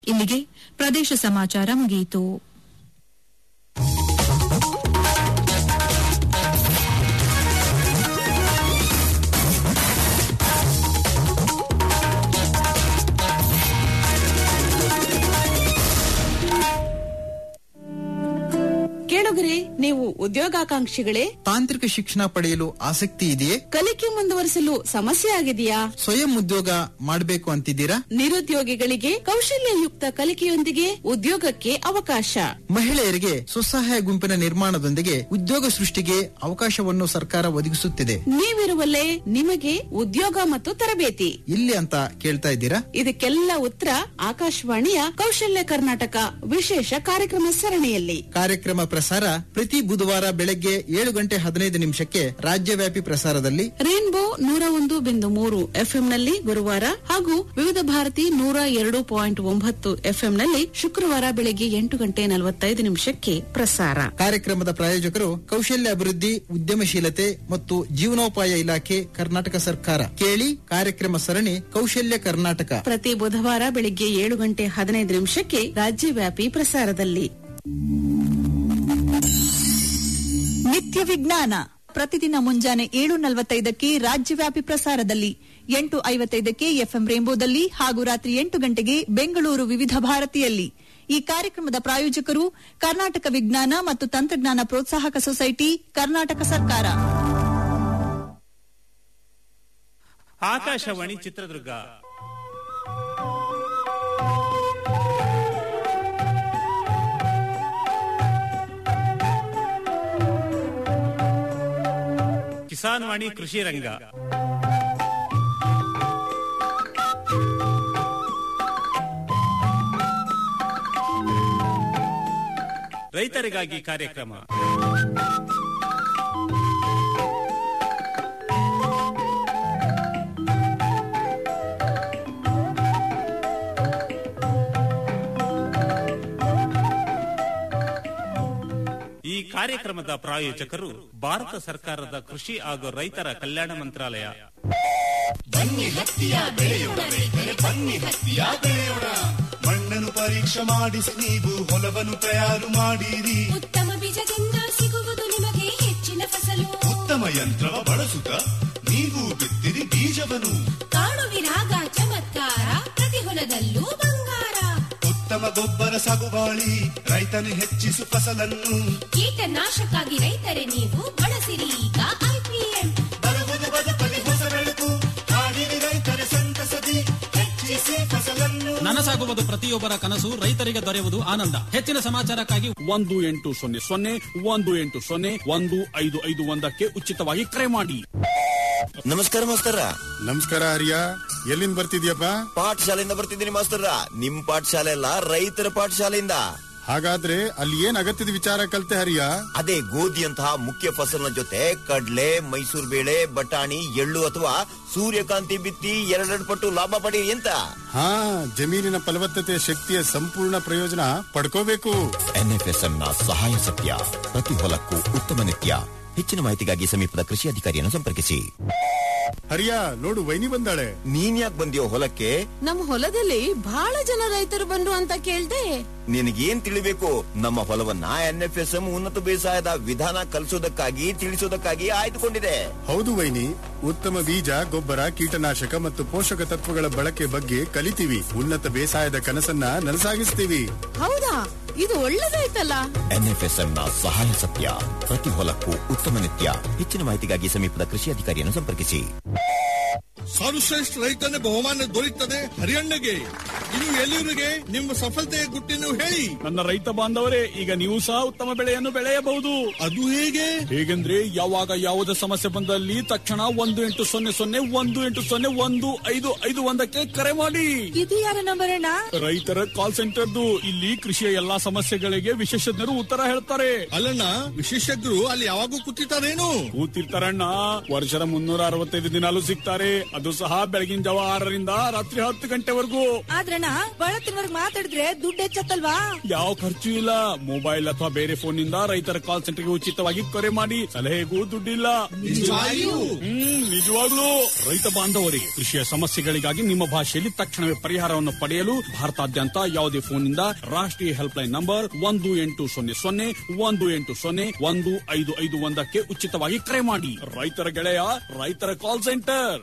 ಇಲ್ಲಿಗೆ ಪ್ರದೇಶ ಸಮಾಚಾರ ಮುಗಿಯಿತು ಕೇಳುಗರೆ ನೀವು ಉದ್ಯೋಗಾಕಾಂಕ್ಷಿಗಳೇ ತಾಂತ್ರಿಕ ಶಿಕ್ಷಣ ಪಡೆಯಲು ಆಸಕ್ತಿ ಇದೆಯೇ ಕಲಿಕೆ ಮುಂದುವರಿಸಲು ಸಮಸ್ಯೆ ಆಗಿದೆಯಾ ಸ್ವಯಂ ಉದ್ಯೋಗ ಮಾಡಬೇಕು ಅಂತಿದ್ದೀರಾ ನಿರುದ್ಯೋಗಿಗಳಿಗೆ ಕೌಶಲ್ಯಯುಕ್ತ ಕಲಿಕೆಯೊಂದಿಗೆ ಉದ್ಯೋಗಕ್ಕೆ ಅವಕಾಶ ಮಹಿಳೆಯರಿಗೆ ಸ್ವಸಹಾಯ ಗುಂಪಿನ ನಿರ್ಮಾಣದೊಂದಿಗೆ ಉದ್ಯೋಗ ಸೃಷ್ಟಿಗೆ ಅವಕಾಶವನ್ನು ಸರ್ಕಾರ ಒದಗಿಸುತ್ತಿದೆ ನೀವಿರುವಲ್ಲೇ ನಿಮಗೆ ಉದ್ಯೋಗ ಮತ್ತು ತರಬೇತಿ ಇಲ್ಲಿ ಅಂತ ಕೇಳ್ತಾ ಇದ್ದೀರಾ ಇದಕ್ಕೆಲ್ಲ ಉತ್ತರ ಆಕಾಶವಾಣಿಯ ಕೌಶಲ್ಯ ಕರ್ನಾಟಕ ವಿಶೇಷ ಕಾರ್ಯಕ್ರಮ ಸರಣಿಯಲ್ಲಿ ಕಾರ್ಯಕ್ರಮ ಪ್ರಸಾರ ಪ್ರತಿ ಬುಧವಾರ ಬೆಳಗ್ಗೆ ಏಳು ಗಂಟೆ ಹದಿನೈದು ನಿಮಿಷಕ್ಕೆ ರಾಜ್ಯವ್ಯಾಪಿ ಪ್ರಸಾರದಲ್ಲಿ ರೇನ್ಬೋ ನೂರ ಒಂದು ಬಿಂದು ಮೂರು ಎಫ್ಎಂನಲ್ಲಿ ಗುರುವಾರ ಹಾಗೂ ವಿವಿಧ ಭಾರತಿ ನೂರ ಎರಡು ಪಾಯಿಂಟ್ ಒಂಬತ್ತು ಎಫ್ಎಂನಲ್ಲಿ ಶುಕ್ರವಾರ ಬೆಳಗ್ಗೆ ಎಂಟು ಗಂಟೆ ನಲವತ್ತೈದು ನಿಮಿಷಕ್ಕೆ ಪ್ರಸಾರ ಕಾರ್ಯಕ್ರಮದ ಪ್ರಾಯೋಜಕರು ಕೌಶಲ್ಯ ಅಭಿವೃದ್ಧಿ ಉದ್ಯಮಶೀಲತೆ ಮತ್ತು ಜೀವನೋಪಾಯ ಇಲಾಖೆ ಕರ್ನಾಟಕ ಸರ್ಕಾರ ಕೇಳಿ ಕಾರ್ಯಕ್ರಮ ಸರಣಿ ಕೌಶಲ್ಯ ಕರ್ನಾಟಕ ಪ್ರತಿ ಬುಧವಾರ ಬೆಳಿಗ್ಗೆ ಏಳು ಗಂಟೆ ಹದಿನೈದು ನಿಮಿಷಕ್ಕೆ ರಾಜ್ಯವ್ಯಾಪಿ ಪ್ರಸಾರದಲ್ಲಿ ನಿತ್ಯ ವಿಜ್ಞಾನ ಪ್ರತಿದಿನ ಮುಂಜಾನೆ ಏಳು ನಲವತ್ತೈದಕ್ಕೆ ರಾಜ್ಯವ್ಯಾಪಿ ಪ್ರಸಾರದಲ್ಲಿ ಎಂಟು ಐವತ್ತೈದಕ್ಕೆ ಎಫ್ಎಂ ರೇಂಬೋದಲ್ಲಿ ಹಾಗೂ ರಾತ್ರಿ ಎಂಟು ಗಂಟೆಗೆ ಬೆಂಗಳೂರು ವಿವಿಧ ಭಾರತಿಯಲ್ಲಿ ಈ ಕಾರ್ಯಕ್ರಮದ ಪ್ರಾಯೋಜಕರು ಕರ್ನಾಟಕ ವಿಜ್ಞಾನ ಮತ್ತು ತಂತ್ರಜ್ಞಾನ ಪ್ರೋತ್ಸಾಹಕ ಸೊಸೈಟಿ ಕರ್ನಾಟಕ ಸರ್ಕಾರ ಆಕಾಶವಾಣಿ ಚಿತ್ರದುರ್ಗ ಕಿಸಾನ್ ವಾಣಿ ಕೃಷಿ ರಂಗ ರೈತರಿಗಾಗಿ ಕಾರ್ಯಕ್ರಮ ಈ ಕಾರ್ಯಕ್ರಮದ ಪ್ರಾಯೋಜಕರು ಭಾರತ ಸರ್ಕಾರದ ಕೃಷಿ ಹಾಗೂ ರೈತರ ಕಲ್ಯಾಣ ಮಂತ್ರಾಲಯ ಮಣ್ಣನ್ನು ಪರೀಕ್ಷೆ ಮಾಡಿಸಿ ನೀವು ಹೊಲವನ್ನು ತಯಾರು ಮಾಡಿರಿ ಉತ್ತಮ ಬೀಜದಿಂದ ಸಿಗುವುದು ನಿಮಗೆ ಹೆಚ್ಚಿನ ಫಸಲು ಉತ್ತಮ ಯಂತ್ರವ ಬಳಸುತ್ತ ನೀವು ಬಿತ್ತಿರಿ ಬೀಜವನ್ನು ಕಾಣುವಿರಾಗ ಚಮತ್ಕಾರ ಪ್ರತಿ ಹೊಲದಲ್ಲೂ ಬಂಗಾರ ಉತ್ತಮ ಗೊಬ್ಬರ ಸಾಗುವಾಳಿ ರೈತನು ಹೆಚ್ಚಿಸು ಫಸಲನ್ನು ಕೀಟನಾಶಕ್ಕಾಗಿ ರೈತರೇ ನೀವು ಬಳಸಿರಿ ಈಗ ಐಪಿಎಂ ಬರುವುದು ಬದುಕಲಿ ಹೊಸ ಬೆಳಕು ಹಾಡಿರಿ ರೈತರ ಸಂತಸದಿ ಹೆಚ್ಚಿಸಿ ಫಸಲನ್ನು ನನಸಾಗುವುದು ಪ್ರತಿಯೊಬ್ಬರ ಕನಸು ರೈತರಿಗೆ ದೊರೆಯುವುದು ಆನಂದ ಹೆಚ್ಚಿನ ಸಮಾಚಾರಕ್ಕಾಗಿ ಒಂದು ಎಂಟು ಸೊನ್ನೆ ಸೊನ್ನೆ ಒಂದು ಎಂಟು ಸೊನ್ನೆ ಒಂದು ಐದು ಐದು ಒಂದಕ್ಕೆ ಉಚಿತವಾಗಿ ಕರೆ ಮಾಡಿ ನಮಸ್ಕಾರ ಮಾಸ್ತರ ನಮಸ್ಕಾರ ಹರಿಯ ಎಲ್ಲಿಂದ ಬರ್ತಿದ್ಯಪ್ಪ ಪಾಠಶಾಲೆಯಿಂದ ಬರ್ತಿದ್ದೀನಿ ಮಾಸ್ತರ ನಿಮ್ ಪಾಠಶಾಲೆ ಅಲ್ಲ ರೈತರ ಪಾಠಶಾಲೆಯಿಂದ ಹಾಗಾದ್ರೆ ಅಲ್ಲಿ ಏನ್ ಅಗತ್ಯದ ವಿಚಾರ ಕಲ್ತೆ ಹರಿಯ ಅದೇ ಗೋಧಿಯಂತಹ ಮುಖ್ಯ ಫಸಲಿನ ಜೊತೆ ಕಡ್ಲೆ ಮೈಸೂರು ಬೇಳೆ ಬಟಾಣಿ ಎಳ್ಳು ಅಥವಾ ಸೂರ್ಯಕಾಂತಿ ಬಿತ್ತಿ ಎರಡೆರಡು ಪಟ್ಟು ಲಾಭ ಪಡೆಯಿರಿ ಅಂತ ಹಾ ಜಮೀನಿನ ಫಲವತ್ತತೆ ಶಕ್ತಿಯ ಸಂಪೂರ್ಣ ಪ್ರಯೋಜನ ಪಡ್ಕೋಬೇಕು ಎನ್ಎಫ್ಎಸ್ಎಂ ನ ಸಹಾಯ ಸತ್ಯ ಪ್ರತಿ ಹೊಲಕ್ಕೂ ಉತ್ತಮ ನಿತ್ಯ ಹೆಚ್ಚಿನ ಮಾಹಿತಿಗಾಗಿ ಸಮೀಪದ ಕೃಷಿ ಅಧಿಕಾರಿಯನ್ನು ಸಂಪರ್ಕಿಸಿ ಹರಿಯ ನೋಡು ವೈನಿ ಬಂದಾಳೆ ನೀನ್ ಯಾಕೆ ಬಂದಿಯೋ ಹೊಲಕ್ಕೆ ನಮ್ಮ ಹೊಲದಲ್ಲಿ ಬಹಳ ಜನ ರೈತರು ಬಂದ್ರು ಅಂತ ಕೇಳ್ದೆ ನಿನಗೇನ್ ತಿಳಿಬೇಕು ನಮ್ಮ ಹೊಲವನ್ನ ಎನ್ಎಫ್ಎಸ್ಎಂ ಉನ್ನತ ಬೇಸಾಯದ ವಿಧಾನ ಕಲಿಸೋದಕ್ಕಾಗಿ ತಿಳಿಸೋದಕ್ಕಾಗಿ ಆಯ್ದುಕೊಂಡಿದೆ ಹೌದು ವೈನಿ ಉತ್ತಮ ಬೀಜ ಗೊಬ್ಬರ ಕೀಟನಾಶಕ ಮತ್ತು ಪೋಷಕ ತತ್ವಗಳ ಬಳಕೆ ಬಗ್ಗೆ ಕಲಿತೀವಿ ಉನ್ನತ ಬೇಸಾಯದ ಕನಸನ್ನ ನನಸಾಗಿಸ್ತೀವಿ ಹೌದಾ ಇದು ಒಳ್ಳೇದಾಯ್ತಲ್ಲ ಎನ್ಎಫ್ಎಸ್ಎಂ ನ ಸಹಾಯ ಸತ್ಯ ಪ್ರತಿ ಹೊಲಕ್ಕೂ ಉತ್ತಮ ನಿತ್ಯ ಹೆಚ್ಚಿನ ಮಾಹಿತಿಗಾಗಿ ಸಮೀಪದ ಕೃಷಿ ಅಧಿಕಾರಿಯನ್ನು ಸಂಪರ್ಕಿಸಿ ಸರ್ವಶ್ರೇಷ್ಠ ರೈತನ ಬಹುಮಾನ ದೊರೆಯುತ್ತದೆ ಹರಿಯಣ್ಣಗೆ ಇನ್ನು ಎಲ್ಲಿವರಿಗೆ ನಿಮ್ಮ ಸಫಲತೆಯ ಗುಟ್ಟಿನ ಹೇಳಿ ನನ್ನ ರೈತ ಬಾಂಧವರೇ ಈಗ ನೀವು ಸಹ ಉತ್ತಮ ಬೆಳೆಯನ್ನು ಬೆಳೆಯಬಹುದು ಅದು ಹೇಗೆ ಹೇಗೆಂದ್ರೆ ಯಾವಾಗ ಯಾವುದೇ ಸಮಸ್ಯೆ ಬಂದಲ್ಲಿ ತಕ್ಷಣ ಒಂದು ಎಂಟು ಸೊನ್ನೆ ಸೊನ್ನೆ ಒಂದು ಎಂಟು ಸೊನ್ನೆ ಒಂದು ಐದು ಐದು ಒಂದಕ್ಕೆ ಕರೆ ಮಾಡಿ ಇದು ಯಾರ ನಂಬರ್ ಅಣ್ಣ ರೈತರ ಕಾಲ್ ಸೆಂಟರ್ದು ಇಲ್ಲಿ ಕೃಷಿಯ ಎಲ್ಲಾ ಸಮಸ್ಯೆಗಳಿಗೆ ವಿಶೇಷಜ್ಞರು ಉತ್ತರ ಹೇಳ್ತಾರೆ ಅಲ್ಲಣ್ಣ ವಿಶೇಷಜ್ಞರು ಅಲ್ಲಿ ಯಾವಾಗೂ ಕೂತಿರ್ತಾರೇನು ಕೂತಿರ್ತಾರಣ್ಣ ವರ್ಷದ ಮುನ್ನೂರ ಅರವತ್ತೈದು ದಿನಾಲು ಸಿಗ್ತಾರೆ ಅದು ಸಹ ಬೆಳಗಿನ ಜಾವ ಆರರಿಂದ ರಾತ್ರಿ ಹತ್ತು ಗಂಟೆವರೆಗೂ ಆದ್ರಣ್ಣ ಬಳತ್ತಿನವರೆಗೆ ಮಾತಾಡಿದ್ರೆ ದುಡ್ಡು ಹೆಚ್ಚತ್ತಲ್ವಾ ಯಾವ ಖರ್ಚು ಇಲ್ಲ ಮೊಬೈಲ್ ಅಥವಾ ಬೇರೆ ಫೋನ್ ನಿಂದ ರೈತರ ಕಾಲ್ ಸೆಂಟರ್ಗೆ ಉಚಿತವಾಗಿ ಕರೆ ಮಾಡಿ ಸಲಹೆಗೂ ದುಡ್ಡಿಲ್ಲ ನಿಜವಾಗಿಯೂ? ಹ್ಮ್ ನಿಜವಾಗ್ಲೂ ರೈತ ಬಾಂಧವರಿಗೆ ಕೃಷಿಯ ಸಮಸ್ಯೆಗಳಿಗಾಗಿ ನಿಮ್ಮ ಭಾಷೆಯಲ್ಲಿ ತಕ್ಷಣವೇ ಪರಿಹಾರವನ್ನು ಪಡೆಯಲು ಭಾರತಾದ್ಯಂತ ಯಾವುದೇ ಫೋನ್ನಿಂದ ರಾಷ್ಟ್ರೀಯ ಹೆಲ್ಪ್ಲೈನ್ ನಂಬರ್ ಒಂದು ಎಂಟು ಸೊನ್ನೆ ಸೊನ್ನೆ ಒಂದು ಎಂಟು ಸೊನ್ನೆ ಒಂದು ಐದು ಐದು ಒಂದಕ್ಕೆ ಉಚಿತವಾಗಿ ಕರೆ ಮಾಡಿ ರೈತರ ಗೆಳೆಯ ರೈತರ ಕಾಲ್ ಸೆಂಟರ್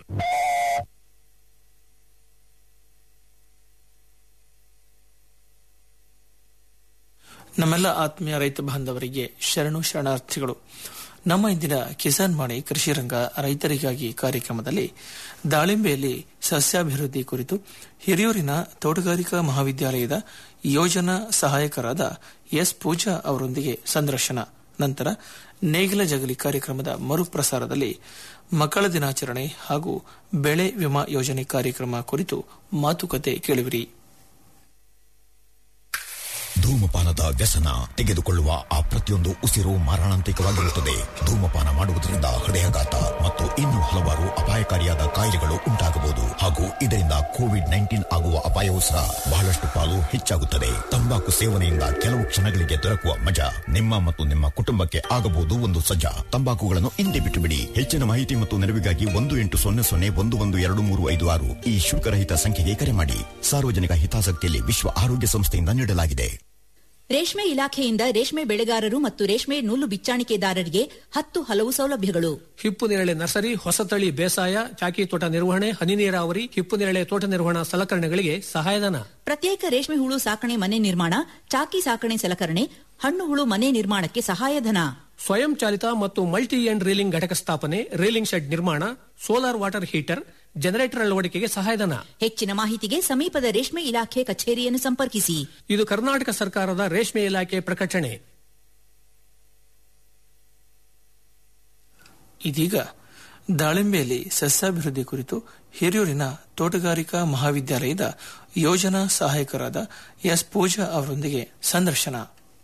ನಮ್ಮೆಲ್ಲ ಆತ್ಮೀಯ ರೈತ ಬಾಂಧವರಿಗೆ ಶರಣು ಶರಣಾರ್ಥಿಗಳು ನಮ್ಮ ಇಂದಿನ ಕಿಸಾನ್ ವಾಣಿ ಕೃಷಿ ರಂಗ ರೈತರಿಗಾಗಿ ಕಾರ್ಯಕ್ರಮದಲ್ಲಿ ದಾಳಿಂಬೆಯಲ್ಲಿ ಸಸ್ಯಾಭಿವೃದ್ಧಿ ಕುರಿತು ಹಿರಿಯೂರಿನ ತೋಟಗಾರಿಕಾ ಮಹಾವಿದ್ಯಾಲಯದ ಯೋಜನಾ ಸಹಾಯಕರಾದ ಎಸ್ ಪೂಜಾ ಅವರೊಂದಿಗೆ ಸಂದರ್ಶನ ನಂತರ ನೇಗಿಲ ಜಗಲಿ ಕಾರ್ಯಕ್ರಮದ ಮರುಪ್ರಸಾರದಲ್ಲಿ ಮಕ್ಕಳ ದಿನಾಚರಣೆ ಹಾಗೂ ಬೆಳೆ ವಿಮಾ ಯೋಜನೆ ಕಾರ್ಯಕ್ರಮ ಕುರಿತು ಮಾತುಕತೆ ಕೇಳುವಿರಿ ಧೂಮಪಾನದ ವ್ಯಸನ ತೆಗೆದುಕೊಳ್ಳುವ ಆ ಪ್ರತಿಯೊಂದು ಉಸಿರು ಮಾರಣಾಂತಿಕವಾಗಿರುತ್ತದೆ ಧೂಮಪಾನ ಮಾಡುವುದರಿಂದ ಹೃದಯಾಘಾತ ಮತ್ತು ಇನ್ನೂ ಹಲವಾರು ಅಪಾಯಕಾರಿಯಾದ ಕಾಯಿಲೆಗಳು ಉಂಟಾಗಬಹುದು ಹಾಗೂ ಇದರಿಂದ ಕೋವಿಡ್ ನೈನ್ಟೀನ್ ಆಗುವ ಅಪಾಯವೂ ಸಹ ಬಹಳಷ್ಟು ಪಾಲು ಹೆಚ್ಚಾಗುತ್ತದೆ ತಂಬಾಕು ಸೇವನೆಯಿಂದ ಕೆಲವು ಕ್ಷಣಗಳಿಗೆ ದೊರಕುವ ಮಜಾ ನಿಮ್ಮ ಮತ್ತು ನಿಮ್ಮ ಕುಟುಂಬಕ್ಕೆ ಆಗಬಹುದು ಒಂದು ಸಜ್ಜಾ ತಂಬಾಕುಗಳನ್ನು ಹಿಂದೆ ಬಿಟ್ಟು ಬಿಡಿ ಹೆಚ್ಚಿನ ಮಾಹಿತಿ ಮತ್ತು ನೆರವಿಗಾಗಿ ಒಂದು ಎಂಟು ಸೊನ್ನೆ ಸೊನ್ನೆ ಒಂದು ಒಂದು ಎರಡು ಮೂರು ಐದು ಆರು ಈ ಶುಲ್ಕರಹಿತ ಸಂಖ್ಯೆಗೆ ಕರೆ ಮಾಡಿ ಸಾರ್ವಜನಿಕ ಹಿತಾಸಕ್ತಿಯಲ್ಲಿ ವಿಶ್ವ ಆರೋಗ್ಯ ಸಂಸ್ಥೆಯಿಂದ ನೀಡಲಾಗಿದೆ ರೇಷ್ಮೆ ಇಲಾಖೆಯಿಂದ ರೇಷ್ಮೆ ಬೆಳೆಗಾರರು ಮತ್ತು ರೇಷ್ಮೆ ನೂಲು ಬಿಚ್ಚಾಣಿಕೆದಾರರಿಗೆ ಹತ್ತು ಹಲವು ಸೌಲಭ್ಯಗಳು ಹಿಪ್ಪು ನೇರಳೆ ನರ್ಸರಿ ಹೊಸತಳಿ ಬೇಸಾಯ ಚಾಕಿ ತೋಟ ನಿರ್ವಹಣೆ ಹನಿ ನೀರಾವರಿ ಹಿಪ್ಪು ನೇರಳೆ ತೋಟ ನಿರ್ವಹಣಾ ಸಲಕರಣೆಗಳಿಗೆ ಸಹಾಯಧನ ಪ್ರತ್ಯೇಕ ರೇಷ್ಮೆ ಹುಳು ಸಾಕಣೆ ಮನೆ ನಿರ್ಮಾಣ ಚಾಕಿ ಸಾಕಣೆ ಸಲಕರಣೆ ಹಣ್ಣು ಹುಳು ಮನೆ ನಿರ್ಮಾಣಕ್ಕೆ ಸಹಾಯಧನ ಸ್ವಯಂ ಚಾಲಿತ ಮತ್ತು ಮಲ್ಟಿ ಎಂಡ್ ರೀಲಿಂಗ್ ಘಟಕ ಸ್ಥಾಪನೆ ರೀಲಿಂಗ್ ಶೆಡ್ ನಿರ್ಮಾಣ ಸೋಲಾರ್ ವಾಟರ್ ಹೀಟರ್ ಜನರೇಟರ್ ಅಳವಡಿಕೆಗೆ ಸಹಾಯಧನ ಹೆಚ್ಚಿನ ಮಾಹಿತಿಗೆ ಸಮೀಪದ ರೇಷ್ಮೆ ಇಲಾಖೆ ಕಚೇರಿಯನ್ನು ಸಂಪರ್ಕಿಸಿ ಇದು ಕರ್ನಾಟಕ ಸರ್ಕಾರದ ರೇಷ್ಮೆ ಇಲಾಖೆ ಪ್ರಕಟಣೆ ಇದೀಗ ದಾಳಿಂಬೆಯಲ್ಲಿ ಸಸ್ಯಾಭಿವೃದ್ಧಿ ಕುರಿತು ಹಿರಿಯೂರಿನ ತೋಟಗಾರಿಕಾ ಮಹಾವಿದ್ಯಾಲಯದ ಯೋಜನಾ ಸಹಾಯಕರಾದ ಎಸ್ ಪೂಜಾ ಅವರೊಂದಿಗೆ ಸಂದರ್ಶನ